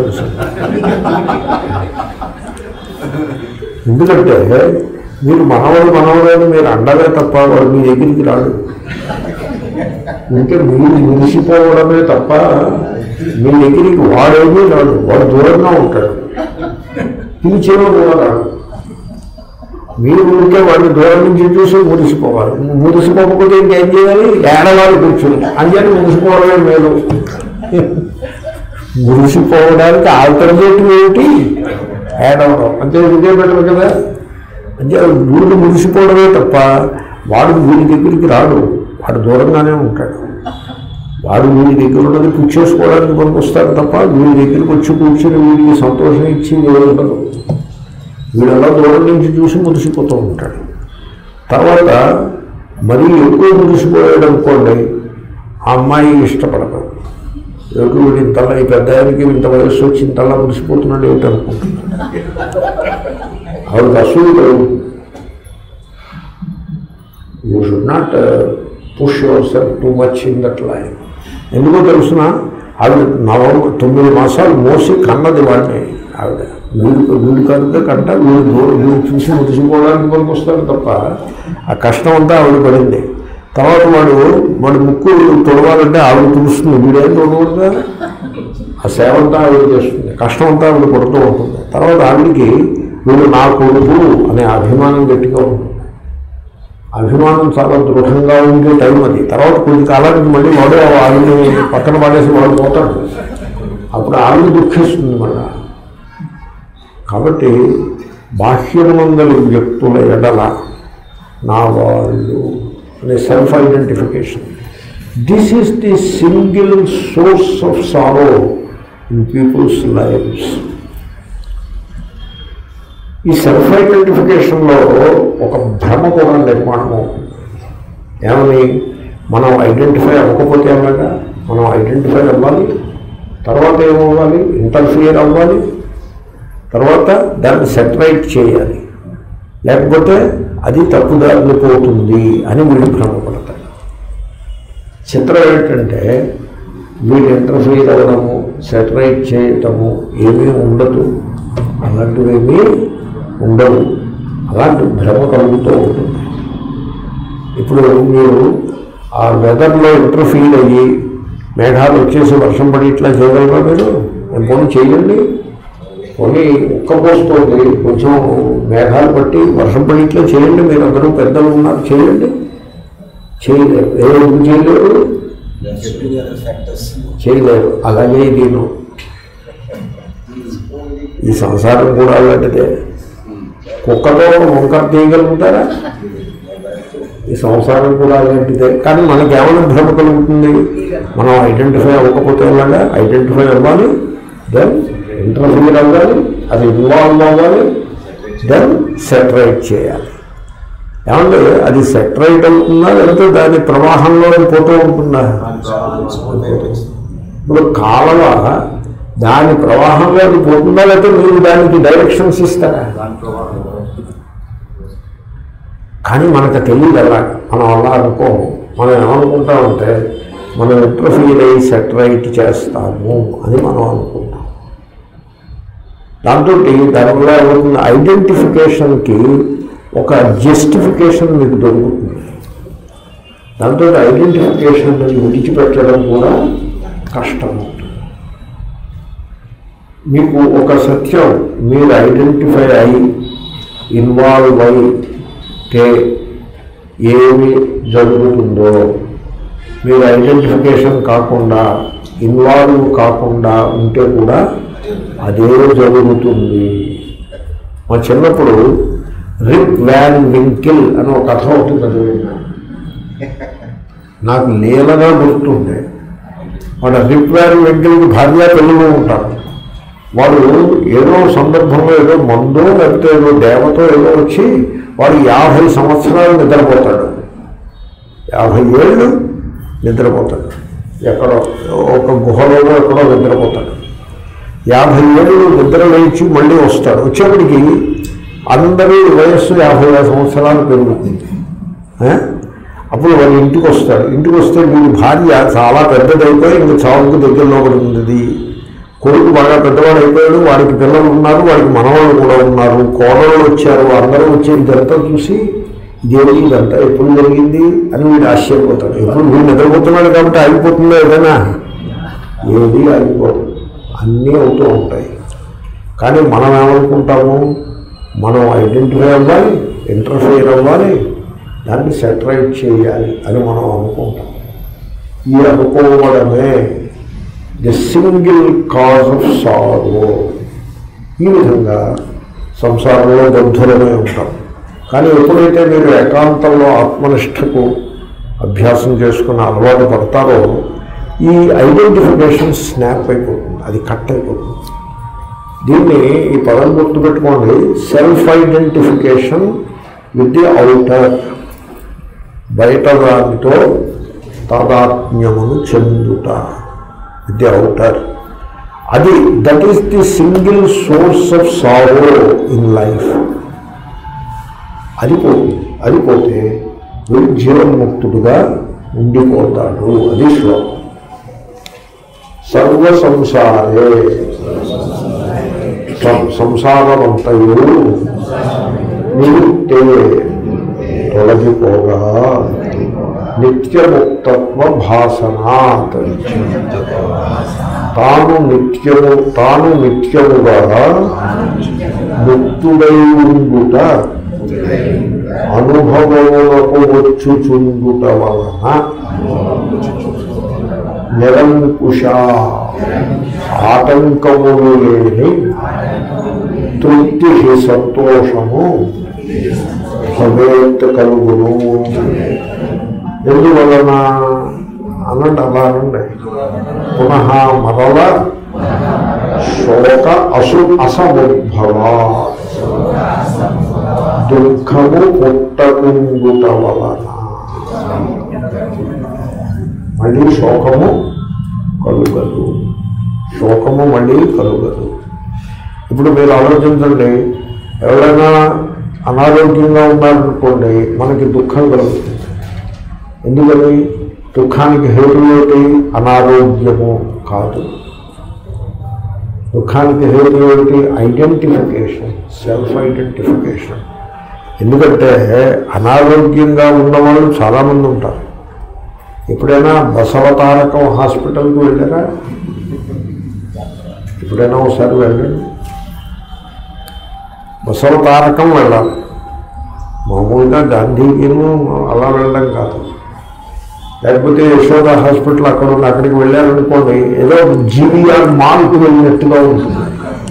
ఎందుకంటే మీరు మనవడు మనవడు అని మీరు అండగా తప్ప వాడు మీ దగ్గరికి రాడు ఇంకా మీరు మురిసిపోవడమే తప్ప మీ దగ్గరికి వాడేమీ రాడు వాడు దూరంగా ఉంటాడు పిలిచేవో కూడా రాడు మీరు ఉంటే వాడిని దూరం నుంచి చూసి మురిసిపోవాలి మురిసిపోకపోతే ఇంకేం చేయాలి ఏడవాలి కూర్చుని అంజని మురిసిపోవడమే మేలు మురిసిపోవడానికి ఆల్టర్నేటివ్ ఏమిటి ఏడవడం అంతే ఇదే బెటర్ కదా అంటే వీడు మురిసిపోవడమే తప్ప వాడు వీడి దగ్గరికి రాడు వాడు దూరంగానే ఉంటాడు వాడు వీడి దగ్గర ఉన్నది పుచ్చేసుకోవడానికి పనికొస్తాడు తప్ప వీడి దగ్గరికి వచ్చి కూర్చుని వీడికి సంతోషం ఇచ్చి ఏమి ఉండదు వీడలా దూరం నుంచి చూసి మురిసిపోతూ ఉంటాడు తర్వాత మరీ ఎక్కువ మురిసిపోయాడు అనుకోండి ఆ అమ్మాయి ఇష్టపడదు ఏమిటి వీడు ఇంతలా ఈ పెద్ద ఆయనకి ఇంత వయస్సు వచ్చి ఇంతలా మురిసిపోతున్నాడు ఏమిటి అనుకుంటున్నాడు ఆవిడకి అసూలు కలుగుతుంది you should not push yourself too much in that line ఎందుకో తెలుసిన ఆవిడ నవంబర్ తొమ్మిది మాసాలు మోసి కన్నది వాడిని ఆవిడ వీడు వీడు కనుక కంట వీడు దూరం వీడు చూసి మురిసిపోవడానికి మనకు వస్తాడు తప్ప ఆ కష్టం అంతా ఆవిడ పడింది తర్వాత వాడు వాడి ముక్కు తొడవాలంటే ఆవిడ తుడుస్తుంది వీడేం తొడవడుగా ఆ సేవ అంతా ఆవిడ చేస్తుంది కష్టం అంతా ఆవిడ పడుతూ ఉంటుంది తర్వాత ఆవిడికి వీడు నా కొడుకు అనే అభిమానం గట్టిగా ఉంటుంది అభిమానం చాలా దృఢంగా ఉండే టైం అది తర్వాత కొద్ది కాలానికి మళ్ళీ వాడు ఆవిడని పక్కన పడేసి వాడు పోతాడు అప్పుడు ఆవిడ దుఃఖిస్తుంది మళ్ళా కాబట్టి బాహ్యమందలి వ్యక్తుల ఎడల నా వాళ్ళు అనే self identification this is the single source of sorrow in people's lifes ఈ సెల్ఫ్ ఐడెంటిఫికేషన్లో ఒక భ్రమ కూడా నిర్మాణం అవుతుంది ఏమని మనం ఐడెంటిఫై అవ్వకపోతే ఎలాగా మనం ఐడెంటిఫై అవ్వాలి తర్వాత ఏమవ్వాలి ఇంటర్ఫియర్ అవ్వాలి తర్వాత దాన్ని సెటరైట్ చేయాలి లేకపోతే అది తప్పుదారిని పోతుంది అని వీళ్ళు భ్రమపడతారు చిత్రం ఏంటంటే వీళ్ళు ఇంటర్ఫియర్ అవ్వడము సెటరైట్ చేయటము ఏమీ ఉండదు అలాంటివేమీ ఉండవు అలాంటి భ్రమ కలుగుతూ ఉంటుంది ఇప్పుడు మీరు ఆ వెదర్లో ఇంటర్ఫీల్ అయ్యి మేఘాలు వచ్చేసి వర్షం పడి ఇట్లా చేయగలరా మీరు నేను పోనీ చేయండి పోనీ ఉక్కపోస్తుంది కొంచెం మేఘాలు పట్టి వర్షం పడి ఇట్లా చేయండి మీరు అందరూ పెద్దలు ఉన్నారు చేయండి చేయలేరు ఏ ఎందుకు చేయలేరు చేయలేరు అలాగే నేను ఈ సంసారం కూడా అలాంటిదే కుక్కతో వంకర తీయగలుగుతారా ఈ సంసారం కూడా అలాంటిదే కానీ మనకి ఏమైనా భ్రమ కలుగుతుంది మనం ఐడెంటిఫై అవ్వకపోతే ఎలాగా ఐడెంటిఫై అవ్వాలి దెన్ ఇంటర్ఫియర్ అవ్వాలి అది ఇన్వాల్వ్ అవ్వాలి దెన్ సెటరైట్ చేయాలి ఏమంటే అది సెటరైట్ అవుతుందా లేకపోతే దాని ప్రవాహంలో పోతూ ఉంటుందా ఇప్పుడు కాలువ దాని ప్రవాహంలో అది పోతుందా లేకపోతే మీరు దానికి డైరెక్షన్స్ ఇస్తారా కానీ మనకు తెలియదు అలా మనం అలా అనుకో మనం ఏమనుకుంటామంటే మనం ఇంటర్ఫీల్ అయ్యి సెటరైట్ చేస్తాము అని మనం అనుకుంటాం దాంతో దానివల్ల ఏమవుతుంది ఐడెంటిఫికేషన్కి ఒక జస్టిఫికేషన్ మీకు దొరుకుతుంది దాంతో ఐడెంటిఫికేషన్ విడిచిపెట్టడం కూడా కష్టం మీకు ఒక సత్యం మీరు ఐడెంటిఫై అయి ఇన్వాల్వ్ అయితే ఏమి జరుగుతుందో మీరు ఐడెంటిఫికేషన్ కాకుండా ఇన్వాల్వ్ కాకుండా ఉంటే కూడా అదే జరుగుతుంది మా చిన్నప్పుడు రిక్ వ్యాన్ వింకిల్ అని ఒక కథ ఒకటి చదివినాను నాకు లీలగా గుర్తుండే వాడు రిక్ వ్యాన్ వింకిల్కి భార్య పిల్లలు ఉంటారు వాడు ఏదో సందర్భంలో ఏదో మందో లేకపోతే ఏదో దేవతో ఏదో వచ్చి వాడు యాభై సంవత్సరాలు నిద్రపోతాడు యాభై ఏళ్ళు నిద్రపోతాడు ఎక్కడో ఒక గుహలోనో ఎక్కడో నిద్రపోతాడు యాభై ఏళ్ళు నిద్ర లేచి మళ్ళీ వస్తాడు వచ్చేప్పటికి అందరి వయస్సు యాభై ఐదు సంవత్సరాలు పెరుగుతుంది ఆ? అప్పుడు వాడు ఇంటికి వస్తాడు ఇంటికి వస్తే వీడి భార్య చాలా పెద్దదైపోయి ఇంక చావుకు దగ్గరలో పడి ఉంది కొడుకు బాగా పెద్దవాడు అయిపోయాడు వాడికి పిల్లలు ఉన్నారు వాడికి మనవాళ్ళు కూడా ఉన్నారు కోడళ్ళు వచ్చారు అందరూ వచ్చి ఇదంతా చూసి ఇదేమి ఇదంతా ఎప్పుడు జరిగింది అని వీడు ఆశ్చర్యపోతాడు ఎప్పుడు వీడు నిద్రపోతున్నాడు కాబట్టి ఆగిపోతుందో ఏదైనా ఏది ఆగిపోదు అన్నీ అవుతూ ఉంటాయి కానీ మనం ఏమనుకుంటాము మనం ఐడెంటిఫై అవ్వాలి ఇంటర్ఫియర్ అవ్వాలి దాన్ని సెటరైట్ చేయాలి అని మనం అనుకుంటాం ఈ అనుకోవడమే the single cause of sorrow ఈ విధంగా సంసారంలో బద్ధులమై ఉంటాం కానీ ఎప్పుడైతే మీరు ఏకాంతంలో ఆత్మనిష్టకు అభ్యాసం చేసుకుని అలవాటు పడతారో ఈ ఐడెంటిఫికేషన్ స్నాప్ అయిపోతుంది అది కట్ అయిపోతుంది దీన్ని ఈ పదం గుర్తుపెట్టుకోండి self identification with the outer బయట దానితో తాదాత్మ్యమును చెందుట విత్ ది అవుటర్ అది that is the single source of sorrow in life అది పోతుంది అది పోతే వీడు జీవన్ముక్తుడుగా ఉండిపోతాడు అది శ్లోకం సర్వ సంసారే సం- సంసారమంతయు నిమిత్తే తొలగిపోగా నిత్యముక్తత్వ భాసనాత్ తాను నిత్యము తాను నిత్యముగా ముక్తుడై ఉండుట అనుభవములకు వచ్చుచుండుట వలన నిరంకుశ ఆటంకములు లేని తృప్తి సంతోషము భవేత్ కలుగును ఎందువలన అనండి అలా అనండి పునః మరల శోక అసు అసముద్భవ దుఃఖము పుట్టకుండుట వలన మళ్ళీ శోకము కలుగదు శోకము మళ్ళీ కలుగదు ఇప్పుడు మీరు ఆలోచించండి ఎవరైనా అనారోగ్యంగా ఉన్నారనుకోండి మనకి దుఃఖం కలుగుతుంది ఎందుకని దుఃఖానికి హేతు ఏమిటి అనారోగ్యము కాదు దుఃఖానికి హేతు ఏమిటి ఐడెంటిఫికేషన్ సెల్ఫ్ ఐడెంటిఫికేషన్ ఎందుకంటే అనారోగ్యంగా ఉన్నవాళ్ళు చాలామంది ఉంటారు ఎప్పుడైనా బసవతారకం హాస్పిటల్కి వెళ్ళారా ఎప్పుడైనా ఒకసారి వెళ్ళండి బసవతారకం వెళ్ళాలి మామూలుగా గాంధీగిను అలా వెళ్ళడం కాదు లేకపోతే యశోద హాస్పిటల్ అక్కడ ఉంది అక్కడికి వెళ్ళారనుకోండి ఏదో జీవీఆర్ మాల్కి వెళ్ళినట్టుగా ఉంటుంది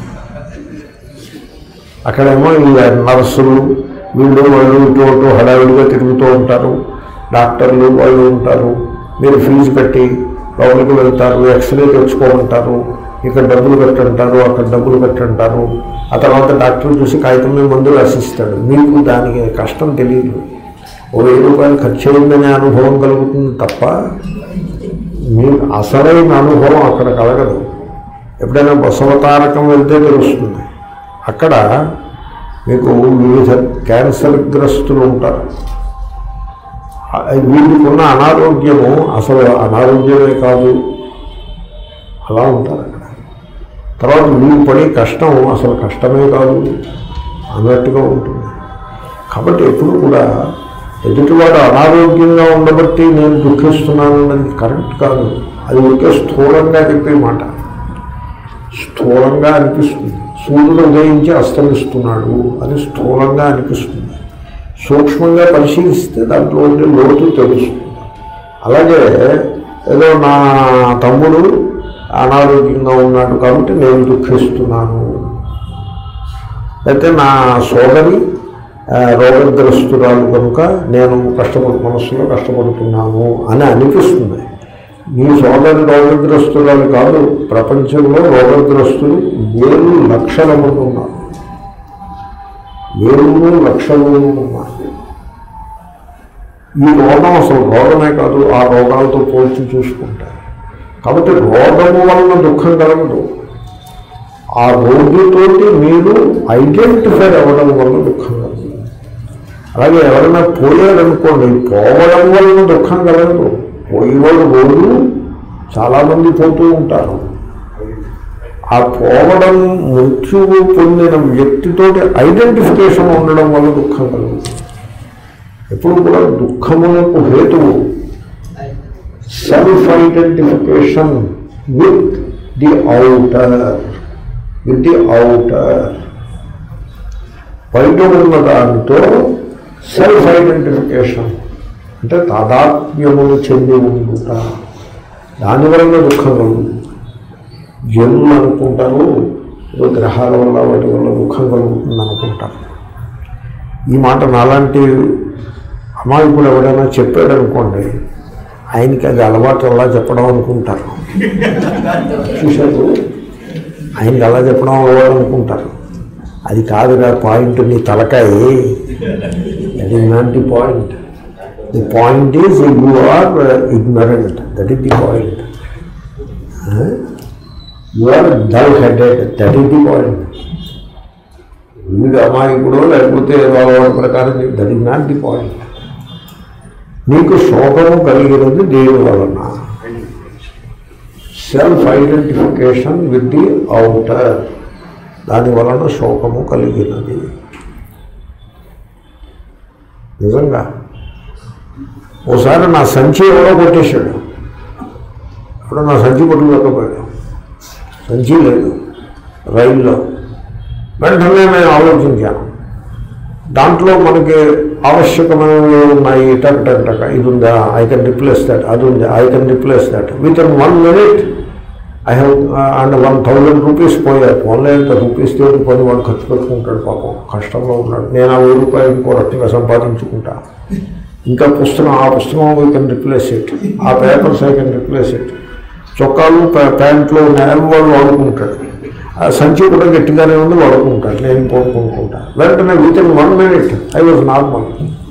అక్కడేమో ఈ నర్సులు వీళ్ళు వాళ్ళు ఇటు అటు హడావిడిగా తిరుగుతూ ఉంటారు డాక్టర్లు వాళ్ళు ఉంటారు మీరు ఫీజు కట్టి లోపలికి వెళ్తారు ఎక్స్రే తెచ్చుకోమంటారు ఇక్కడ డబ్బులు కట్టంటారు అక్కడ డబ్బులు కట్టంటారు ఆ తర్వాత డాక్టర్ చూసి కాగితం మీద మందులు రాసిస్తాడు మీకు దానికి కష్టం తెలియదు ఓ వెయ్యి రూపాయలు ఖర్చు అయిందనే అనుభవం కలుగుతుంది తప్ప మీకు అసలైన అనుభవం అక్కడ కలగదు ఎప్పుడైనా బసవతారకం వెళ్తే తెలుస్తుంది అక్కడ మీకు వివిధ క్యాన్సర్ గ్రస్తులు ఉంటారు ఆ- వీళ్ళకి ఉన్న అనారోగ్యము అసలు అనారోగ్యమే కాదు అలా ఉంటారు అక్కడ తర్వాత వీళ్ళు పడే కష్టం అసలు కష్టమే కాదు అన్నట్టుగా ఉంటుంది కాబట్టి ఎప్పుడు కూడా ఎదుటివాడు అనారోగ్యంగా ఉండబట్టి నేను దుఃఖిస్తున్నాను అన్నది కరెక్ట్ కాదు అది ఒకే స్థూలంగా చెప్పే మాట స్థూలంగా అనిపిస్తుంది సూర్యుడు ఉదయించి అస్తమిస్తున్నాడు అని స్థూలంగా అనిపిస్తుంది సూక్ష్మంగా పరిశీలిస్తే దాంట్లో ఉండే లోతు తెలుస్తుంది అలాగే ఏదో నా తమ్ముడు అనారోగ్యంగా ఉన్నాడు కాబట్టి నేను దుఃఖిస్తున్నాను అయితే నా సోదరి ఆ, రోగగ్రస్తురాలు కనుక నేను కష్టపడు మనస్సులో కష్టపడుతున్నాను అని అనిపిస్తుంది నీ సోదరి రోగగ్రస్తురాలు కాదు ప్రపంచంలో రోగగ్రస్తులు వేలు లక్షల మంది ఉన్నారు వేలు లక్షలు ఉన్నారు ఈ రోగం అసలు రోగమే కాదు ఆ రోగాలతో పోల్చి చూసుకుంటారు కాబట్టి రోగము వలన దుఃఖం కలగదు ఆ రోగితోటి మీరు ఐడెంటిఫై అవ్వడం వల్ల దుఃఖం కలగదు అలాగే ఎవరైనా పోయారనుకోండి పోవడం వలన దుఃఖం కలగదు పోయేవాడు రోజు చాలామంది పోతూ ఉంటారు ఆ పోవడం మృత్యువు పొందిన వ్యక్తితోటి ఐడెంటిఫికేషన్ ఉండడం వల్ల దుఃఖం కలుగుతుంది ఎప్పుడు కూడా దుఃఖములకు హేతువు self identification with the outer with the outer బయట ఉన్న దానితో సెల్ఫ్ ఐడెంటిఫికేషన్ అంటే తాదాత్మ్యములు చెంది ఉండుట దానివల్ల దుఃఖం కలుగుతుంది జనులు అనుకుంటారు ఏదో గ్రహాల వల్ల వాటి వల్ల దుఃఖం కలుగుతుంది అనుకుంటారు ఈ మాట నాలాంటి అమాయకుడు ఎవడైనా చెప్పాడు అనుకోండి ఆయనకి అది అలవాటు అలా చెప్పడం అనుకుంటారు చూశారు ఆయనకి అలా చెప్పడం అలవాటు అనుకుంటారు అది కాదురా పాయింట్ నీ తలకాయ అది not the point the point is you are ignorant that is the point you are dull headed that is the point వీడు అమాయకుడు లేకపోతే వాళ్ళ ప్రకారం that is not the point నీకు శోకము కలిగినది దేని వలన self identification with the outer దాని వలన శోకము కలిగినది నిజంగా ఓసారి నా సంచి ఎవరో కొట్టేశాడు అప్పుడు నా సంచి పట్టుకోకపోయాడు సంచి లేదు రైల్లో వెంటనే నేను ఆలోచించాను దాంట్లో మనకి ఆవశ్యకమైనవి ఉన్నాయి టక్ టక్ టక్ ఇది ఉందా ఐ కెన్ రిప్లేస్ దట్ అది ఉంది I can replace that within one minute I have and one thousand rupees పోయాయి ఫోన్లో ఎంత రూపీస్ దేవుడు పది వాడు ఖర్చు పెట్టుకుంటాడు పాపం కష్టంలో ఉన్నాడు నేను ఆ వెయ్యి రూపాయలు ఇంకో రకంగా సంపాదించుకుంటా ఇంకా పుస్తకం ఆ పుస్తకం వీ కెన్ రిప్లేస్ ఇట్ ఆ papers I can replace it చొక్కాలు ప్యా- ప్యాంట్లు నేల వాడు వాడుకుంటాడు ఆ సంచి కూడా గట్టిగానే ఉంది వాడుకుంటాడు నేను కోరుకుంటా వెంటనే within one minute I was normal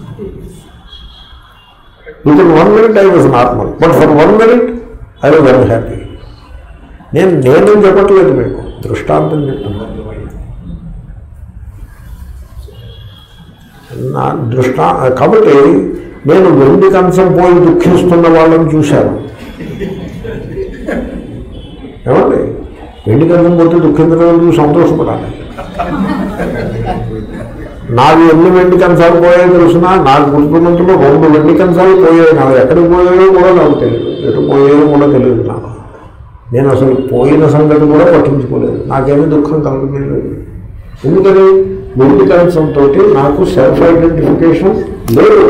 within one minute I was normal but for one minute I was very happy నేను నేనేం చెప్పట్లేదు మీకు దృష్టాంతం చెప్తున్నాను నా దృష్టా కాబట్టి నేను వెండి కంచం పోయి దుఃఖిస్తున్న వాళ్ళని చూశాను ఏమండి వెండి కంచం పోతే దుఃఖించడం చూసి సంతోషపడాలి నాకు ఎన్ని వెండి కంచాలు పోయాయో తెలుసునా నాకు గుర్తున్నంతలో రెండు వెండి కంచాలు పోయాయి నాకు ఎక్కడికి పోయాయో కూడా నాకు తెలియదు ఎటు పోయాయో కూడా తెలియదు నాకు నేను అసలు పోయిన సంగతి కూడా పట్టించుకోలేదు నాకేమీ దుఃఖం కలగలేదు ఎందుకని వెండి కంచంతో నాకు సెల్ఫ్ ఐడెంటిఫికేషన్ లేదు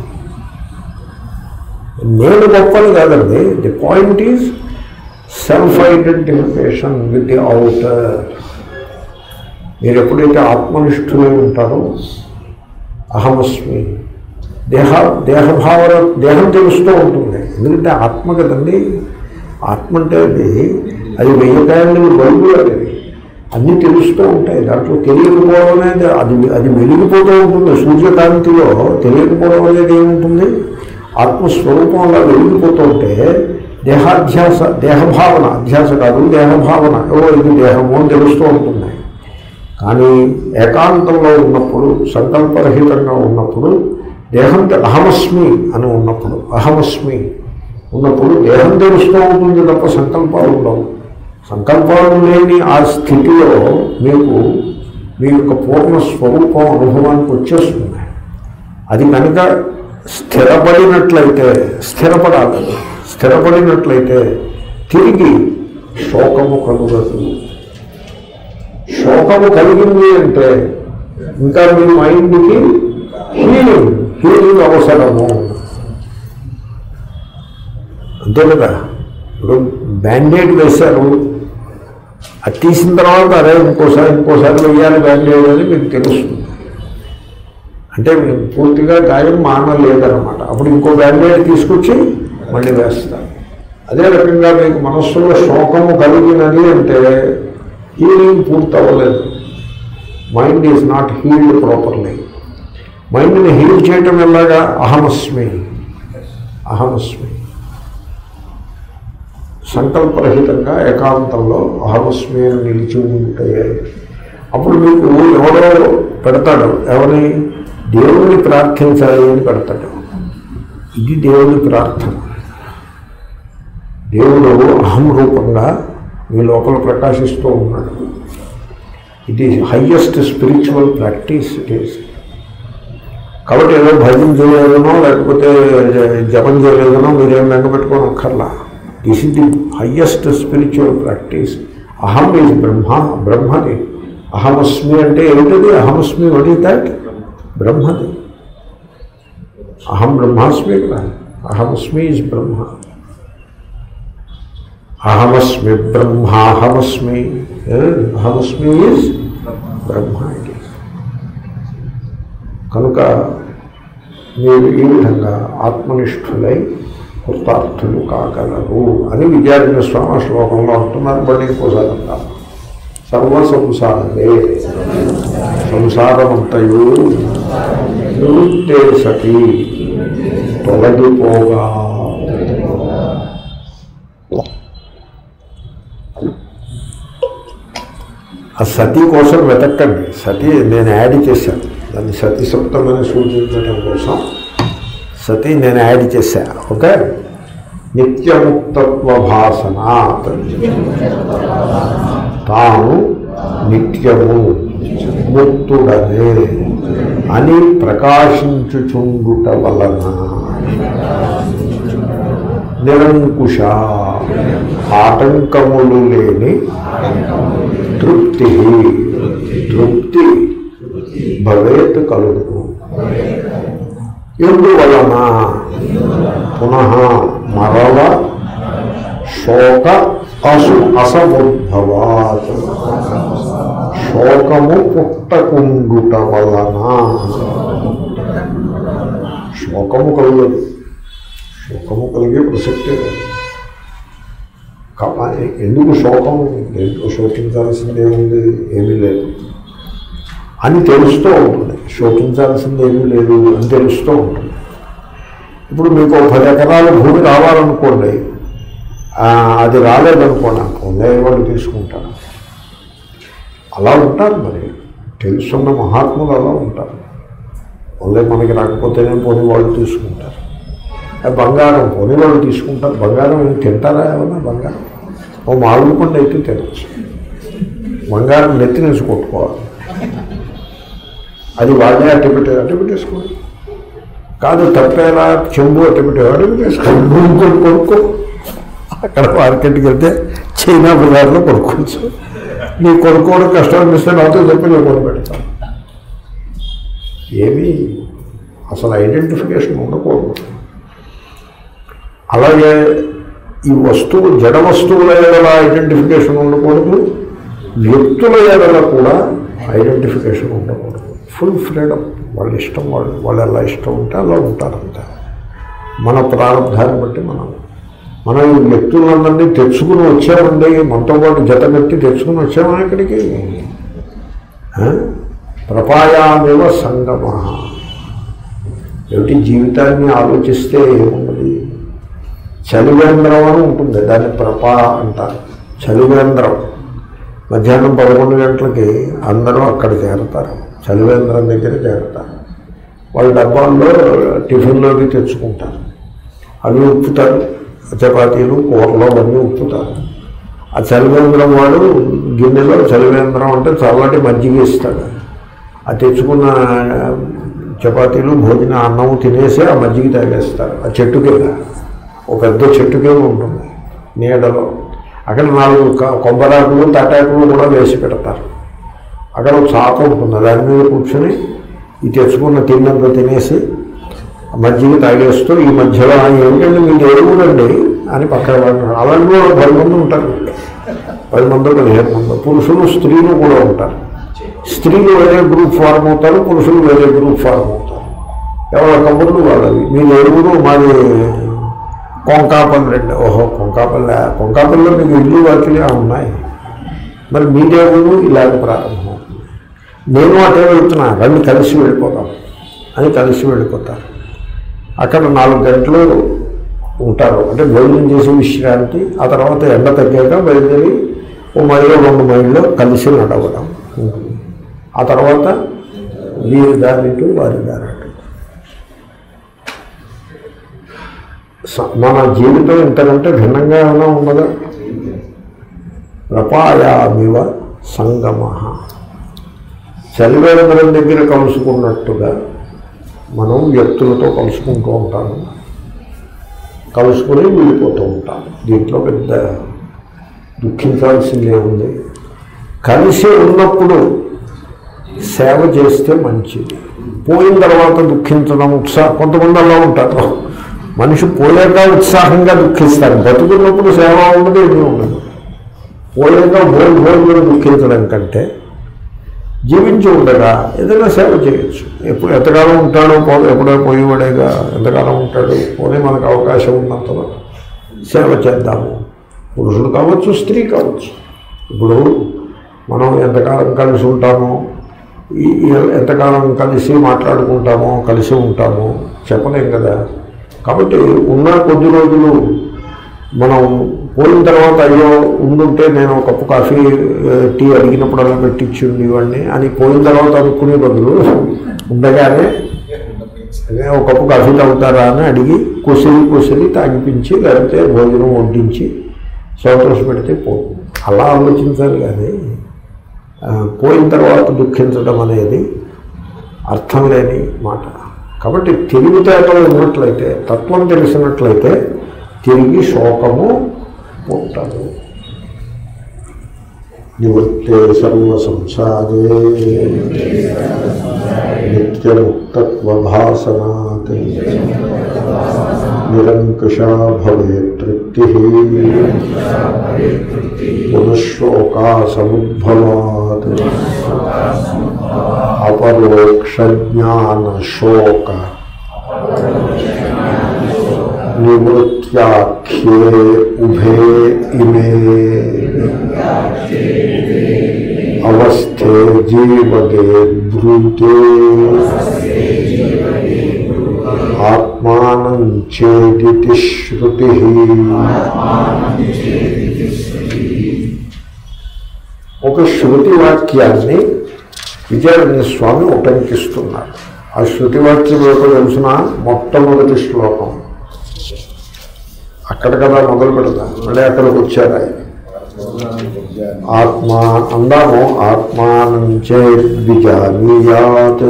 నేను గొప్పని కాదండి the point is self identification with the outer మీరు ఎప్పుడైతే ఆత్మనిష్ఠులై ఉంటారో అహమస్మి దేహ దేహభావన దేహం తెలుస్తూ ఉంటుంది ఎందుకంటే ఆత్మ కదండి ఆత్మ అంటే అది అది వెయ్యకాయలు బరువు అది అన్నీ తెలుస్తూ ఉంటాయి దాంట్లో తెలియకపోవడం అనేది అది అది వెలిగిపోతూ ఉంటుంది సూర్యకాంతిలో తెలియకపోవడం అనేది ఏముంటుంది ఆత్మస్వరూపం అలా వెలిగిపోతూ ఉంటే దేహాధ్యాస దేహభావన అధ్యాస కాదు దేహభావన ఏవో ఇది దేహము అని తెలుస్తూ ఉంటుంది కానీ ఏకాంతంలో ఉన్నప్పుడు సంకల్పరహితంగా ఉన్నప్పుడు దేహం తె- అహమస్మి అని ఉన్నప్పుడు అహమస్మి ఉన్నప్పుడు దేహం తెలుస్తూ ఉంటుంది తప్ప సంకల్పాలు ఉండవు సంకల్పాలు లేని ఆ స్థితిలో మీకు మీ యొక్క పూర్ణ స్వరూపం అనుభవానికి వచ్చేస్తుంది అది కనుక స్థిరపడినట్లయితే స్థిరపడాలి స్థిరపడినట్లయితే తిరిగి శోకము కలుగదు శోకము కలిగింది అంటే ఇంకా మీ మైండ్కి హీలింగ్ హీలింగ్ అవసరము అంతే కదా ఇప్పుడు బ్యాండేడ్ వేశారు అది తీసిన తర్వాత అరే ఇంకోసారి ఇంకోసారి వెయ్యాలి బ్యాండేడ్ అని మీకు తెలుస్తుంది అంటే మీకు పూర్తిగా గాయం మానలేదన్నమాట అప్పుడు ఇంకో బ్యాండేడ్ తీసుకొచ్చి మళ్ళీ వేస్తారు అదే రకంగా మీకు మనస్సులో శోకము కలిగినది అంటే హీలింగ్ పూర్తి అవ్వలేదు mind is not healed properly మైండ్ని హీల్ చేయటం ఎలాగా అహమస్మి అహమస్మి సంకల్పరహితంగా ఏకాంతంలో అహమస్మి అని నిలిచి ఉంటే అప్పుడు మీకు ఎవరో పెడతాడు ఎవరిని దేవుణ్ణి ప్రార్థించాలి అని పెడతాడు ఇది దేవుని ప్రార్థన దేవుడు అహం రూపంగా మీ లోపల ప్రకాశిస్తూ ఉన్నాడు ఇది highest spiritual practice it is కాబట్టి ఏదో భజన చేయలేదనో లేకపోతే జపం చేయలేదనో మీరేం వెంగపెట్టుకోని అక్కర్లా this is the highest spiritual practice అహం ఈజ్ బ్రహ్మ బ్రహ్మది అహమస్మి అంటే ఏమిటది అహమస్మి వట్ ఈస్ దాట్ బ్రహ్మది అహం బ్రహ్మాస్మి కదా అహమస్మి ఈజ్ బ్రహ్మ అహమస్మి బ్రహ్మాహమస్మి అహమస్మి ఈజ్ బ్రహ్మ ఇట్ ఈస్ కనుక మీరు ఈ విధంగా ఆత్మనిష్ఠులై కృతార్థులు కాగలరు అని విద్యార్థి స్వామి ఆ శ్లోకంలో అంటున్నారు బట్టి ఇంకోసారి అంటారు సర్వ సంసారే సంసారమంతయు నివృత్తే సతి తొలగిపోగా ఆ సతీ కోసం వెతకండి సతీ నేను యాడ్ చేశాను దాన్ని సతీ సప్తమని సూచించడం కోసం సతీ నేను యాడ్ చేశా ఓకే నిత్యముక్తత్వ భాసన తాను నిత్యము ముక్తుడనే అని ప్రకాశించుచుండుట వలన నిరంకుశ ఆటంకములు లేని తృప్తి తృప్తి భవేత్ కలుగును ఎందువలన పునః మరల శోక అసు అసముద్భవాత్ శోకము పుట్టకుండుట వలన శోకము కలగదు శోకము కలిగే ప్రసక్తే లేదు కాబట్టి ఎందుకు శోకం ఎందుకు శోకించాల్సింది ఏముంది ఏమీ లేదు అని తెలుస్తూ ఉంటుంది శోకించాల్సింది ఏమీ లేదు అని తెలుస్తూ ఉంటుంది ఇప్పుడు మీకు ఒక పది ఎకరాల భూమి రావాలనుకోండి ఆ, అది రాలేదనుకోండి పొందే వాళ్ళు తీసుకుంటారు అలా ఉంటారు మరి తెలుసున్న మహాత్ములు అలా ఉంటారు వాళ్ళే మనకి రాకపోతేనే పోనీ వాళ్ళు తీసుకుంటారు ఆ బంగారం పోనీ వాళ్ళు తీసుకుంటారు బంగారం ఏమి తింటారా ఏమన్నా బంగారం ఓ మామిడి పండు అయితే తినచ్చు బంగారం నెత్తినేసి కొట్టుకోవాలి అది వాళ్ళే అట్టి పెట్టే అట్టి పెట్టేసుకోండి కాదు తప్పేలా చెంబు అట్టి పెట్టే అట్టి పెట్టేసుకోండి నువ్వు ఇంకోటి కొనుక్కో అక్కడ మార్కెట్కి వెళ్తే చైనా బజార్లో కొనుక్కోవచ్చు నీ కొనుక్కోవడం కష్టం అనిపిస్తే నాతో చెప్పి నేను కొను పెడతాను ఏమీ అసలు ఐడెంటిఫికేషన్ ఉండకూడదు అలాగే ఈ వస్తువు జడ వస్తువుల ఎడల ఐడెంటిఫికేషన్ ఉండకూడదు వ్యక్తుల ఎడల కూడా ఐడెంటిఫికేషన్ ఉండకూడదు ఫుల్ ఫ్రీడమ్ వాళ్ళ ఇష్టం వాళ్ళు వాళ్ళు ఎలా ఇష్టం ఉంటే అలా ఉంటారంతే మన ప్రారంభాన్ని బట్టి మనం మనం ఈ వ్యక్తులందరినీ తెచ్చుకుని వచ్చామండి మనతో పాటు జత కట్టి తెచ్చుకుని వచ్చామా ఇక్కడికి ఆ? ప్రపాయామివ సంగమ ఏమిటి జీవితాన్ని ఆలోచిస్తే ఏమున్నది చలివేంద్రం అని ఉంటుంది దాన్ని ప్రపా అంటారు చలివేంద్రం మధ్యాహ్నం పదకొండు గంటలకి అందరూ అక్కడ చేరతారు చలివేంద్రం దగ్గర చేరతారు వాళ్ళ డబ్బాల్లో టిఫిన్లోకి తెచ్చుకుంటారు అవి ఉప్పుతారు చపాతీలు కూరలో అవన్నీ ఉప్పుతారు ఆ చలివేంద్రం వాడు గిన్నెలో చలివేంద్రం అంటే చల్లటి మజ్జిగ ఇస్తాడు ఆ తెచ్చుకున్న చపాతీలు భోజన అన్నం తినేసి ఆ మజ్జిగ తాగేస్తారు ఆ చెట్టు కింద ఒక పెద్ద చెట్టు కింద ఉంటుంది నీడలో అక్కడ నాలుగు క- కొబ్బరాకులు తాటాకులు కూడా వేసి పెడతారు అక్కడ ఒక చాప ఉంటుంది దాని మీద కూర్చొని ఈ తెచ్చుకున్న తిన్నంత తినేసి ఆ మజ్జిగ తాగేస్తూ ఈ మధ్యలో "ఆ, ఏమిటండి మీరు ఎరుగురండి అని పక్కన పడినారు అలాంటి కూడా పది మంది ఉంటారు పది మంది పదిహేను మంది పురుషులు స్త్రీలు కూడా ఉంటారు స్త్రీలు వేరే గ్రూప్ ఫార్మ్ అవుతారు పురుషులు వేరే గ్రూప్ ఫార్మ్ అవుతారు ఎవరి కబుర్లు వాళ్ళవి మీరు ఎరుగురు మాది కొంకాపల్లి రండి ఓహో కొంకాపల్లి కొంకాపల్లిలో మీకు ఇల్లు వాకిలి ఉన్నాయి మరి మీదేవుడు ఇలాగ ప్రారంభం నేను అటే వెళ్తున్నా రండి కలిసి వెళ్ళిపోతాం అని కలిసి వెళ్ళిపోతారు అక్కడ నాలుగు గంటలు ఉంటారు అంటే భోజనం చేసి విశ్రాంతి ఆ తర్వాత ఎండ తగ్గాక బయలుదేరి ఓ మైలు రెండు మైళ్ళు కలిసి నడవడం ఉంటుంది ఆ తర్వాత వీరి దారిటు వారి దారిటు స- మన జీవితం ఇంతకంటే భిన్నంగా ఏమైనా ఉన్నదా ప్రపాయామివ సంగమ చలివేంద్రం దగ్గర కలుసుకున్నట్టుగా మనం వ్యక్తులతో కలుసుకుంటూ ఉంటాము కలుసుకుని వెళ్ళిపోతూ ఉంటాం దీంట్లో పెద్ద దుఃఖించాల్సిందే ఉంది కలిసి ఉన్నప్పుడు సేవ చేస్తే మంచిది పోయిన తర్వాత దుఃఖించడం ఉత్సాహం కొంతమంది అలా ఉంటారు మనిషి పోయాక ఉత్సాహంగా దుఃఖిస్తారు బతుకున్నప్పుడు సేవ ఉండదు ఏమీ ఉండదు పోయాక భోజనం భోజనం దుఃఖించడం కంటే జీవించి ఉండగా ఏదైనా సేవ చేయొచ్చు ఎప్పుడు ఎంతకాలం ఉంటాడో పో ఎప్పుడో పోయేవాడేగా ఎంతకాలం ఉంటాడు పోనీ మనకు అవకాశం ఉన్నంతలో సేవ చేద్దాము పురుషుడు కావచ్చు స్త్రీ కావచ్చు ఇప్పుడు మనం ఎంతకాలం కలిసి ఉంటామో ఈ ఈ- ఎంతకాలం కలిసి మాట్లాడుకుంటామో కలిసి ఉంటామో చెప్పలేం కదా కాబట్టి ఉన్న కొద్ది రోజులు మనం పోయిన తర్వాత అయ్యో ఉండుంటే నేను ఒక కప్పు కాఫీ ఆ, టీ అడిగినప్పుడల్లా పెట్టించి ఉండేవాడిని అని పోయిన తర్వాత అనుకునే బదులు ఉండగానే అదే ఒక కప్పు కాఫీ తాగుతారా అని అడిగి కుసిరి కుసిరి తాగిపించి లేకపోతే భోజనం వడ్డించి సంతోష పెడితే పోతుంది అలా ఆలోచించాలి కానీ ఆ, పోయిన తర్వాత దుఃఖించడం అనేది అర్థం లేని మాట కాబట్టి తెలివితేటలు ఉన్నట్లయితే తత్వం తెలిసినట్లయితే తిరిగి శోకము పుట్టదు నివృత్తే సర్వ సంసారే నిత్యముక్తత్వభాసనాత్ నిరంకుశా భవేత్ తృప్తి పునఃశోకా సముద్భవాత్ అపరోక్ష జ్ఞాన శోక నివృత్యాఖ్యే ఉభే ఇమే అవస్థే జీవగే బ్రూతే ఆత్మానం చేదితి శృతి ఒక శృతి వాక్యాన్ని విజయారణ్య స్వామి ఉటంకిస్తున్నారు ఆ శృతి వాక్యం ఏదో తెలిసిన మొట్టమొదటి శ్లోకం అక్కడ కదా మొదలు పెడతాను మళ్ళీ అక్కడికి వచ్చారు ఆయన ఆత్మా అందాము ఆత్మానం చేద్విజానీయాత్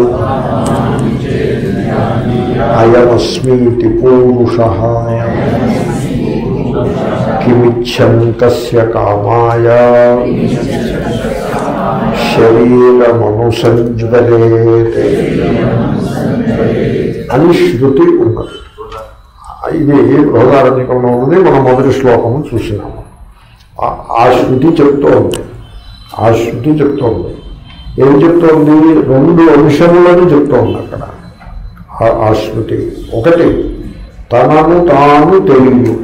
అయమస్మీతి పూరుష కిమిచ్చం తస్య కామాయ శరీరమనుసంజ్వరేత్ అని శృతి ఉన్నది ఇది బృహదారణ్యకంలో ఉన్నది మనం మొదటి శ్లోకము చూసినాము ఆ- ఆ శృతి చెప్తోంది ఆ శృతి చెప్తోంది ఏం చెప్తోంది రెండు అంశములను చెప్తోంది అక్కడ ఆ- ఆ శృతి ఒకటి తనను తాను తెలియుట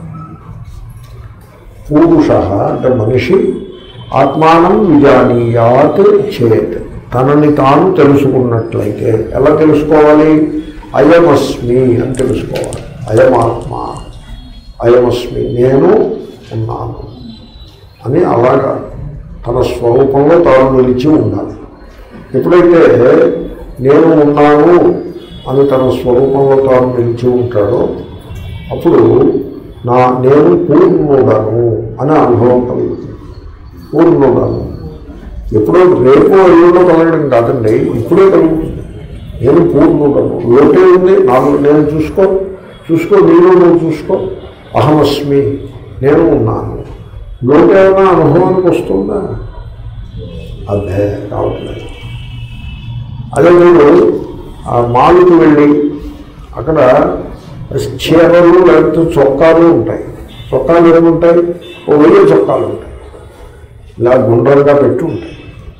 పూరుష అంటే మనిషి ఆత్మానం విజానీయాత్ చేత్ తనని తాను తెలుసుకున్నట్లయితే ఎలా తెలుసుకోవాలి అయమస్మి అని తెలుసుకోవాలి అయమాత్మ అయమస్మి నేను ఉన్నాను అని అలాగా తన స్వరూపంలో తాను నిలిచి ఉండాలి ఎప్పుడైతే నేను ఉన్నాను అని తన స్వరూపంలో తాను నిలిచి ఉంటాడో అప్పుడు నా నేను పూర్ణుడను అనే అనుభవం కలుగుతుంది పూర్ణుడను ఎప్పుడో రేపు ఎల్లుండో కలగడం కాదండి ఇప్పుడే కలుగుతుంది నేను పూర్ణుడను లోటే ఉంది నాకు నేను చూసుకో చూసుకో నీలో నువ్వు చూసుకో అహమస్మి నేను ఉన్నాను లోకేమైనా అనుభవానికి వస్తుందా అదే రావట్లేదు అదే మీరు ఆ మాల్కి వెళ్ళి అక్కడ చీరలు లేకపోతే చొక్కాలు ఉంటాయి చొక్కాలు ఏముంటాయి ఓ వెయ్యి చొక్కాలు ఉంటాయి ఇలా గుండ్రంగా పెట్టి ఉంటాయి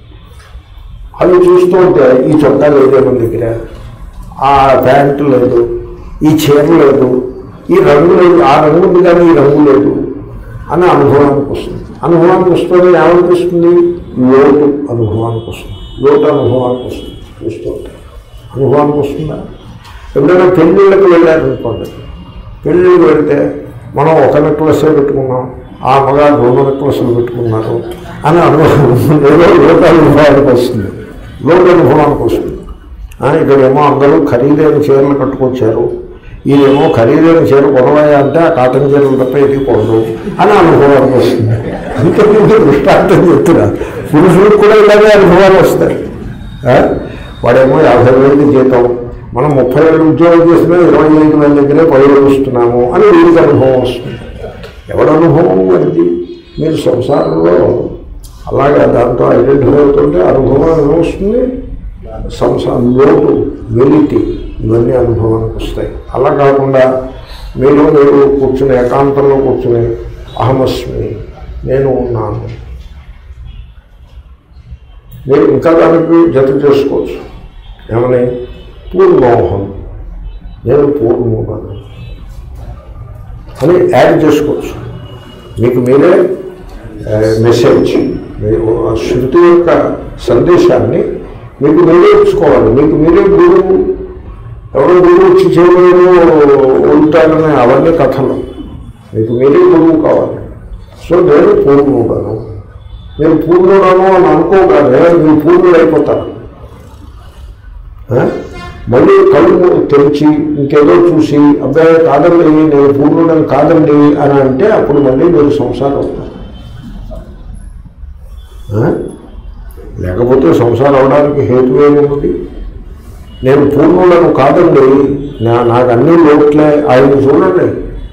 అవి చూస్తూ ఉంటే ఈ చొక్కా లేదు మన దగ్గర ఆ ప్యాంటు లేదు ఈ చీర లేదు ఈ రంగు లేదు ఆ రంగు ఉంది కానీ ఈ రంగు లేదు అని అనుభవానికి వస్తుంది అనుభవానికి వస్తుంది ఏమనిపిస్తుంది లోటు అనుభవానికి వస్తుంది లోటు అనుభవానికి వస్తుంది చూస్తూ ఉంటే అనుభవానికి వస్తుందా ఎప్పుడైనా పెళ్ళిళ్ళకి వెళ్ళారనుకోండి పెళ్ళిళ్ళకి వెళ్తే మనం ఒక నెక్లెస్ పెట్టుకున్నాం ఆ మగ రెండు నెక్లెస్లు పెట్టుకున్నారు అని అనుభవం ఏదో లోటు అనుభవానికి వస్తుంది లోటు అనుభవానికి వస్తుంది ఆ, ఇక్కడేమో అందరూ ఖరీదైన చీరలు కట్టుకొచ్చారు ఈయనేమో ఖరీదైన చీర కొనవయ్యా అంటే ఆ కాటన్ చీరలు తప్ప ఇది కొనదు అని అనుభవానికి వస్తుంది అందుకే దృష్టాంతం చెప్తున్నా పురుషులకు కూడా ఇలాగే అనుభవాలు వస్తాయి ఆ? వాడేమో యాభై వేలకి జీతం మనం ముప్పై ఏళ్ళు ఉద్యోగం చేసినా ఇరవై ఐదు వేల దగ్గరే పదివేలు ఇస్తున్నాము అని వీరికి అనుభవం వస్తుంది ఎవరి అనుభవం అది మీరు సంసారంలో అలాగా దాంతో ఐడెంటిఫై అవుతుంటే అనుభవం ఏమొస్తుంది సంసారం లోటు వెలితి ఇవన్నీ అనుభవానికి వస్తాయి అలా కాకుండా మీరు మీరు కూర్చుని ఏకాంతంలో కూర్చుని అహమస్మి నేను ఉన్నాను మీరు ఇంకా దానికి జత చేసుకోవచ్చు ఏమని పూర్ణోహం నేను పూర్ణుడను అని యాడ్ చేసుకోవచ్చు మీకు మీరే మెసేజ్ శృతి యొక్క సందేశాన్ని మీకు మీరే ఇచ్చుకోవాలి మీకు మీరే గురువు ఎవరో గురువు వచ్చి చేయలేరు ఉంటారని అవన్నీ కథలు మీకు మీరే గురువు కావాలి సో నేను పూర్ణుడను నేను పూర్ణుడను అని అనుకోగానే మీరు పూర్ణుడు అయిపోతారు ఆ? మళ్ళీ కళ్ళు తెరిచి ఇంకేదో చూసి అబ్బాయి కాదండి నేను పూర్ణుడని కాదండి అని అంటే అప్పుడు మళ్ళీ మీరు సంసారం అవుతారు ఆ? లేకపోతే సంసారం అవడానికి హేతు ఏముంది నేను పూర్ణులను కాదండి నా నాకు అన్ని లోట్లే ఆయన చూడండి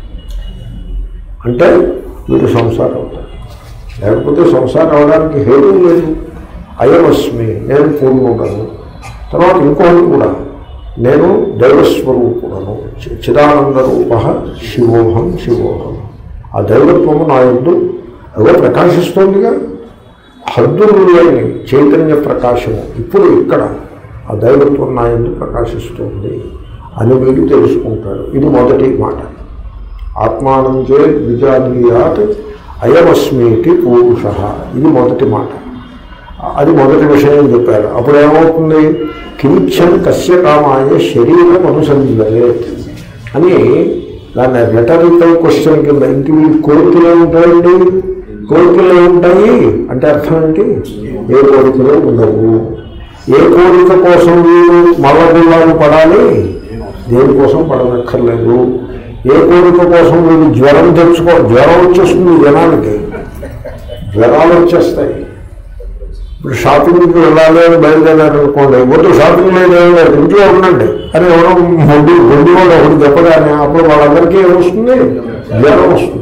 అంటే వీడు సంసారం అవుతాడు లేకపోతే సంసారం అవడానికి హేతు లేదు అయమస్మి నేను పూర్ణుడను తర్వాత ఇంకోటి కూడా నేను దైవస్వరూపుడను చి- చిదానంద రూప శివోహం శివోహం ఆ దైవత్వము నా ఎందు ఏదో ప్రకాశిస్తోందిగా హద్దులు లేని చైతన్య ప్రకాశము ఇప్పుడు ఇక్కడ ఆ దైవత్వం నా ఎందు ప్రకాశిస్తుంది అని వీడు తెలుసుకుంటాడు ఇది మొదటి మాట ఆత్మానం చే విజానీయాత్ అయమస్మీతి పూరుష ఇది మొదటి మాట అది మొదటి విషయం చెప్పారు అప్పుడు ఏమవుతుంది కించన్ కస్య కామాయ శరీరం అనుసంధలే అని దాన్ని రెటరికల్ క్వశ్చన్ కింద ఇంక వీళ్ళకి కోరికలు ఉంటాయండి కోరికలు ఉంటాయి అంటే అర్థం ఏంటి ఏ కోరికలు ఉండవు ఏ కోరిక కోసం వీళ్ళు మల్లగుల్లాలు పడాలి దేనికోసం పడనక్కర్లేదు ఏ కోరిక కోసం వీళ్ళు జ్వరం తెచ్చుకో జ్వరం వచ్చేస్తుంది జనాలకి జ్వరాలు వచ్చేస్తాయి ఇప్పుడు షాపింగ్కి వెళ్ళాలి అని బయలుదేరారు అనుకోండి వద్దు షాపింగ్ లేదు ఏం లేదు ఇంట్లో ఉండండి అని ఎవరో మొండి మొండి వాళ్ళు ఒకటి చెప్పగానే అప్పుడు వాళ్ళందరికీ ఏమొస్తుంది జ్వరం వస్తుంది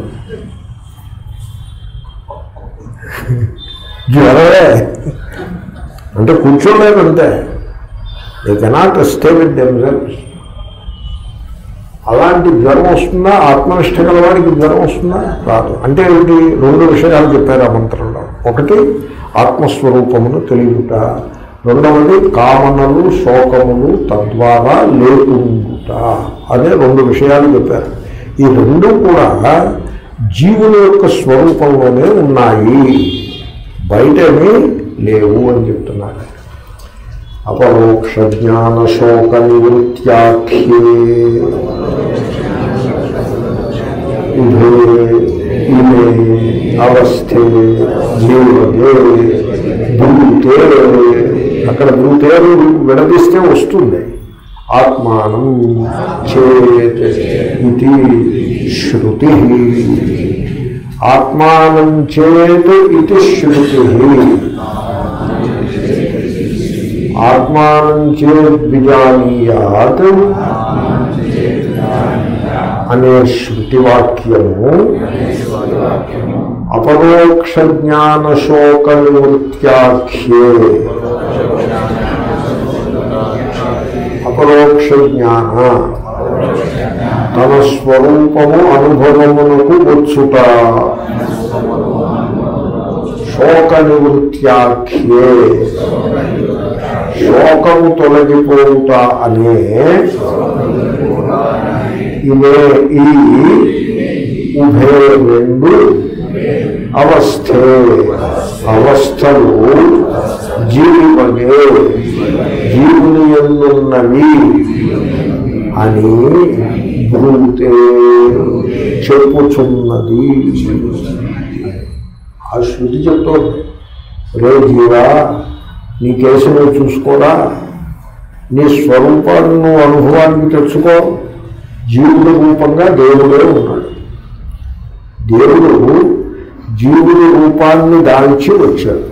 జ్వరమే అంటే కూర్చోలేదు అంతే they cannot stay with themselves అలాంటి జ్వరం వస్తుందా ఆత్మనిష్ట గలవాడికి జ్వరం వస్తుందా రాదు అంటే ఏమిటి రెండు విషయాలు చెప్పారు ఆ మంత్రంలో ఒకటి ఆత్మస్వరూపమును తెలియట రెండవది కామనలు శోకములు తద్వారా లేకుండుట అనే రెండు విషయాలు చెప్పారు ఈ రెండు కూడా జీవుని యొక్క స్వరూపంలోనే ఉన్నాయి బయటేమీ లేవు అని చెప్తున్నారు అపరోక్ష జ్ఞాన శోక నివృత్యాఖ్యే ఇదే ఇమే అవస్థే జీవదే బ్రూతే అక్కడ బ్రూతేరు విడదీస్తే వస్తుంది ఆత్మానం చేత్ ఇది శృతి ఆత్మానం చేత్ ఇది శృతి ఆత్మానం చేద్విజానీయాత్ అనే శృతివాక్యము అపరోక్ష జ్ఞాన శోక నివృత్యాఖ్యే అపరోక్ష జ్ఞాన తన స్వరూపము అనుభవమునకు వచ్చుట శోక నివృత్యాఖ్యే శోకము తొలగిపోవుట అనే ఇవే ఈ ఉభే రెండు అవస్థే అవస్థలు జీవగే జీవుని ఎందున్నవి అని బ్రూతే చెప్పుచున్నది ఆ శృతి చెప్తోంది రే జీవా నీ కేసు నువ్వు చూసుకోరా నీ స్వరూపాన్ని నువ్వు అనుభవానికి తెచ్చుకో జీవుడి రూపంగా దేవుడే ఉన్నాడు దేవుడు జీవుడి రూపాన్ని దాల్చి వచ్చాడు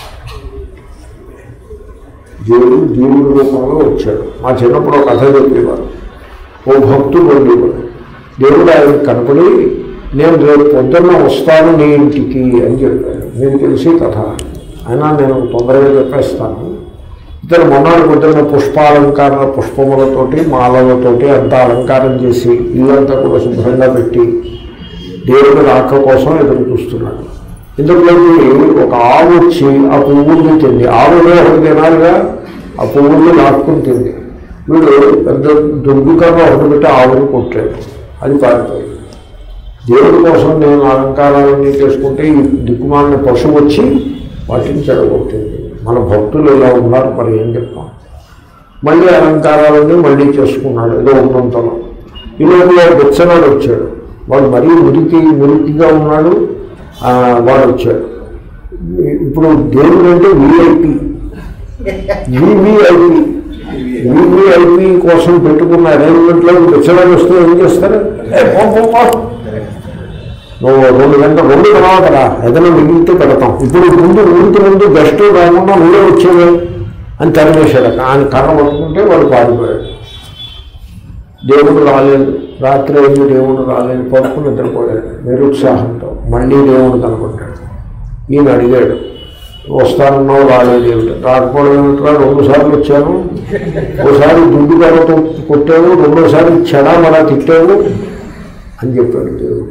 దేవుడు జీవుడి రూపంలో వచ్చాడు మా చిన్నప్పుడు ఒక కథ చెప్పేవారు ఓ భక్తుడు ఉండేవాడు దేవుడు ఆయన కనపడి నేను రేపు పొద్దున్న వస్తాను నీ ఇంటికి అని చెప్పాడు మీకు తెలిసి కథ అయినా నేను తొందరగా చెప్పేస్తాను ఇతను మొన్నటి పొద్దున్న పుష్పాలంకార పుష్పములతోటి మాలలతోటి అంతా అలంకారం చేసి ఇల్లంతా కూడా శుభ్రంగా పెట్టి దేవుడి రాక కోసం ఎదురు చూస్తున్నాడు ఇందులోకి ఒక ఆవు వచ్చి ఆ పువ్వుల్ని తింది ఆవులో ఒకటి తినాలిగా ఆ పువ్వుల్ని లాక్కుని తింది వీడు పెద్ద దుర్గుకర్ర ఒకటి పెట్టి ఆవుని కొట్టాడు అది పారిపోయింది దేవుడి కోసం నేను అలంకారాలన్నీ చేసుకుంటే ఈ దిక్కుమాలిన పశువు వచ్చి వాటిని చెడగొట్టింది మన భక్తులు ఇలా ఉన్నారు మరి ఏం చెప్తాం మళ్ళీ అలంకారాలన్నీ మళ్ళీ చేసుకున్నాడు ఏదో ఉన్నంతలో ఈ లోపల బెచ్చనాడు వచ్చాడు వాడు మరీ మురికి మురికిగా ఉన్నాడు ఆ, వాడు వచ్చాడు ఇప్పుడు దేవుడు అంటే విఐపి వివిఐపి వివిఐపి కోసం పెట్టుకున్న అరేంజ్మెంట్లో బెచ్చనాడు వస్తే ఏం చేస్తారు ఏ, పో, పో, పో. నువ్వు రెండు గంటలు రెండు తర్వాత రా ఏదైనా మిగిలితే పెడతాం ఇప్పుడు ముందు ఊరికి ముందు గెస్ట్ రాకుండా నువ్వే వచ్చేవే అని తరిమేశాడు ఆయన కర్ర పట్టుకుంటే వాడు పారిపోయాడు దేవుడు రాలేదు రాత్రి అయింది దేవుడు రాలేదు పడుకుని నిద్రపోయాడు నిరుత్సాహంతో మళ్ళీ దేవుడు కనపడ్డాడు ఈయన అడిగాడు వస్తానన్నావు రాలేదు ఏమిటి రాకపోవడం ఏమిట్రా రెండు సార్లు వచ్చాను ఒకసారి దుడ్డు కర్రతో కొట్టావు రెండోసారి చెడా మరా తిట్టావు అని చెప్పాడు దేవుడు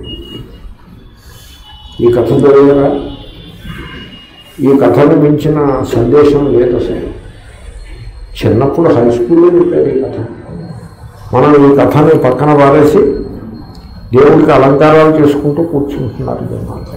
ఈ కథ చదివారా ఈ కథను మించిన సందేశం లేదు అసలు చిన్నప్పుడు హై స్కూల్లో చెప్పారు ఈ కథ మనం ఈ కథని పక్కన పారేసి దేవుడికి అలంకారాలు చేసుకుంటూ కూర్చుంటున్నారు జనాలు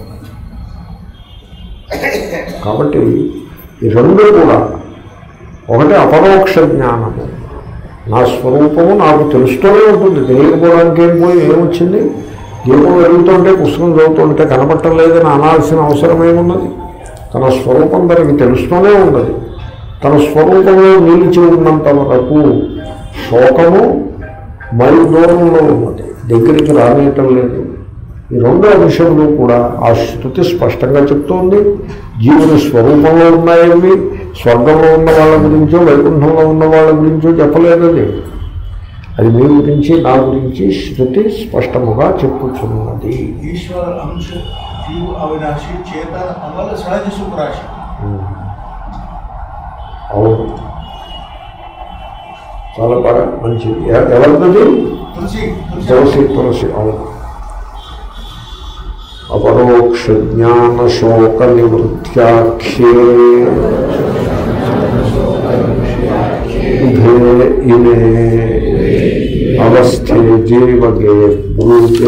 కాబట్టి ఈ రెండు కూడా ఒకటి అపరోక్ష జ్ఞానము నా స్వరూపము నాకు తెలుస్తూనే ఉంటుంది తెలియకపోవడానికి ఏం పోయి ఏమొచ్చింది దీపం వెలుగుతుంటే పుస్తకం చదువుతుంటే కనపడటం లేదని అనాల్సిన అవసరం ఏమున్నది తన స్వరూపం తనకి తెలుస్తూనే ఉన్నది తన స్వరూపంలో నిలిచి ఉన్నంత వరకు శోకము మరి దూరంలో ఉన్నది దగ్గరికి రానియటం లేదు ఈ రెండు అంశములు కూడా ఆ శృతి స్పష్టంగా చెప్తోంది జీవుని స్వరూపంలో ఉన్నాయవి స్వర్గంలో ఉన్న వాళ్ళ గురించో వైకుంఠంలో ఉన్న వాళ్ళ గురించో చెప్పలేదు అది అది మీ గురించి నా గురించి శృతి స్పష్టముగా చెప్పుచున్నది ईश्वर अंश जीव अविनाशी चेतन अमल सहज सुख राशि అవును చాలా బాగా మంచిది ఎ- ఎవరిది तुलसी తులసి తులసి అవును అపరోక్ష జ్ఞాన శోక నివృత్యాఖ్యే ఉభే ఇమే అవస్థే జీవగే బ్రూతే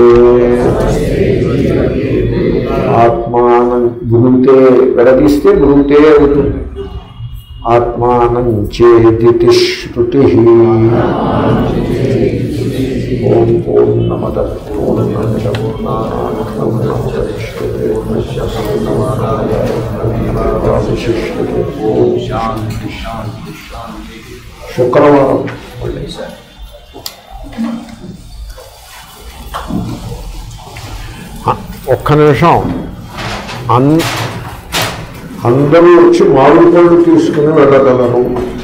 ఆత్మానం బ్రూతే విడదీస్తే బ్రూతే అవుతుంది ఆత్మానం చేదితి శృతి ఓం పూర్ణమద పూర్ణమిద పూర్ణాత్మముదశ్యతే పూర్ణశిష్యతే ఓం శాంతి శాంతి శాంతి శుక్రవారం మళ్ళీ ఒక్క నిమిషం అన్ అందరూ వచ్చి మామిడి పళ్ళు తీసుకుని వెళ్ళగలరు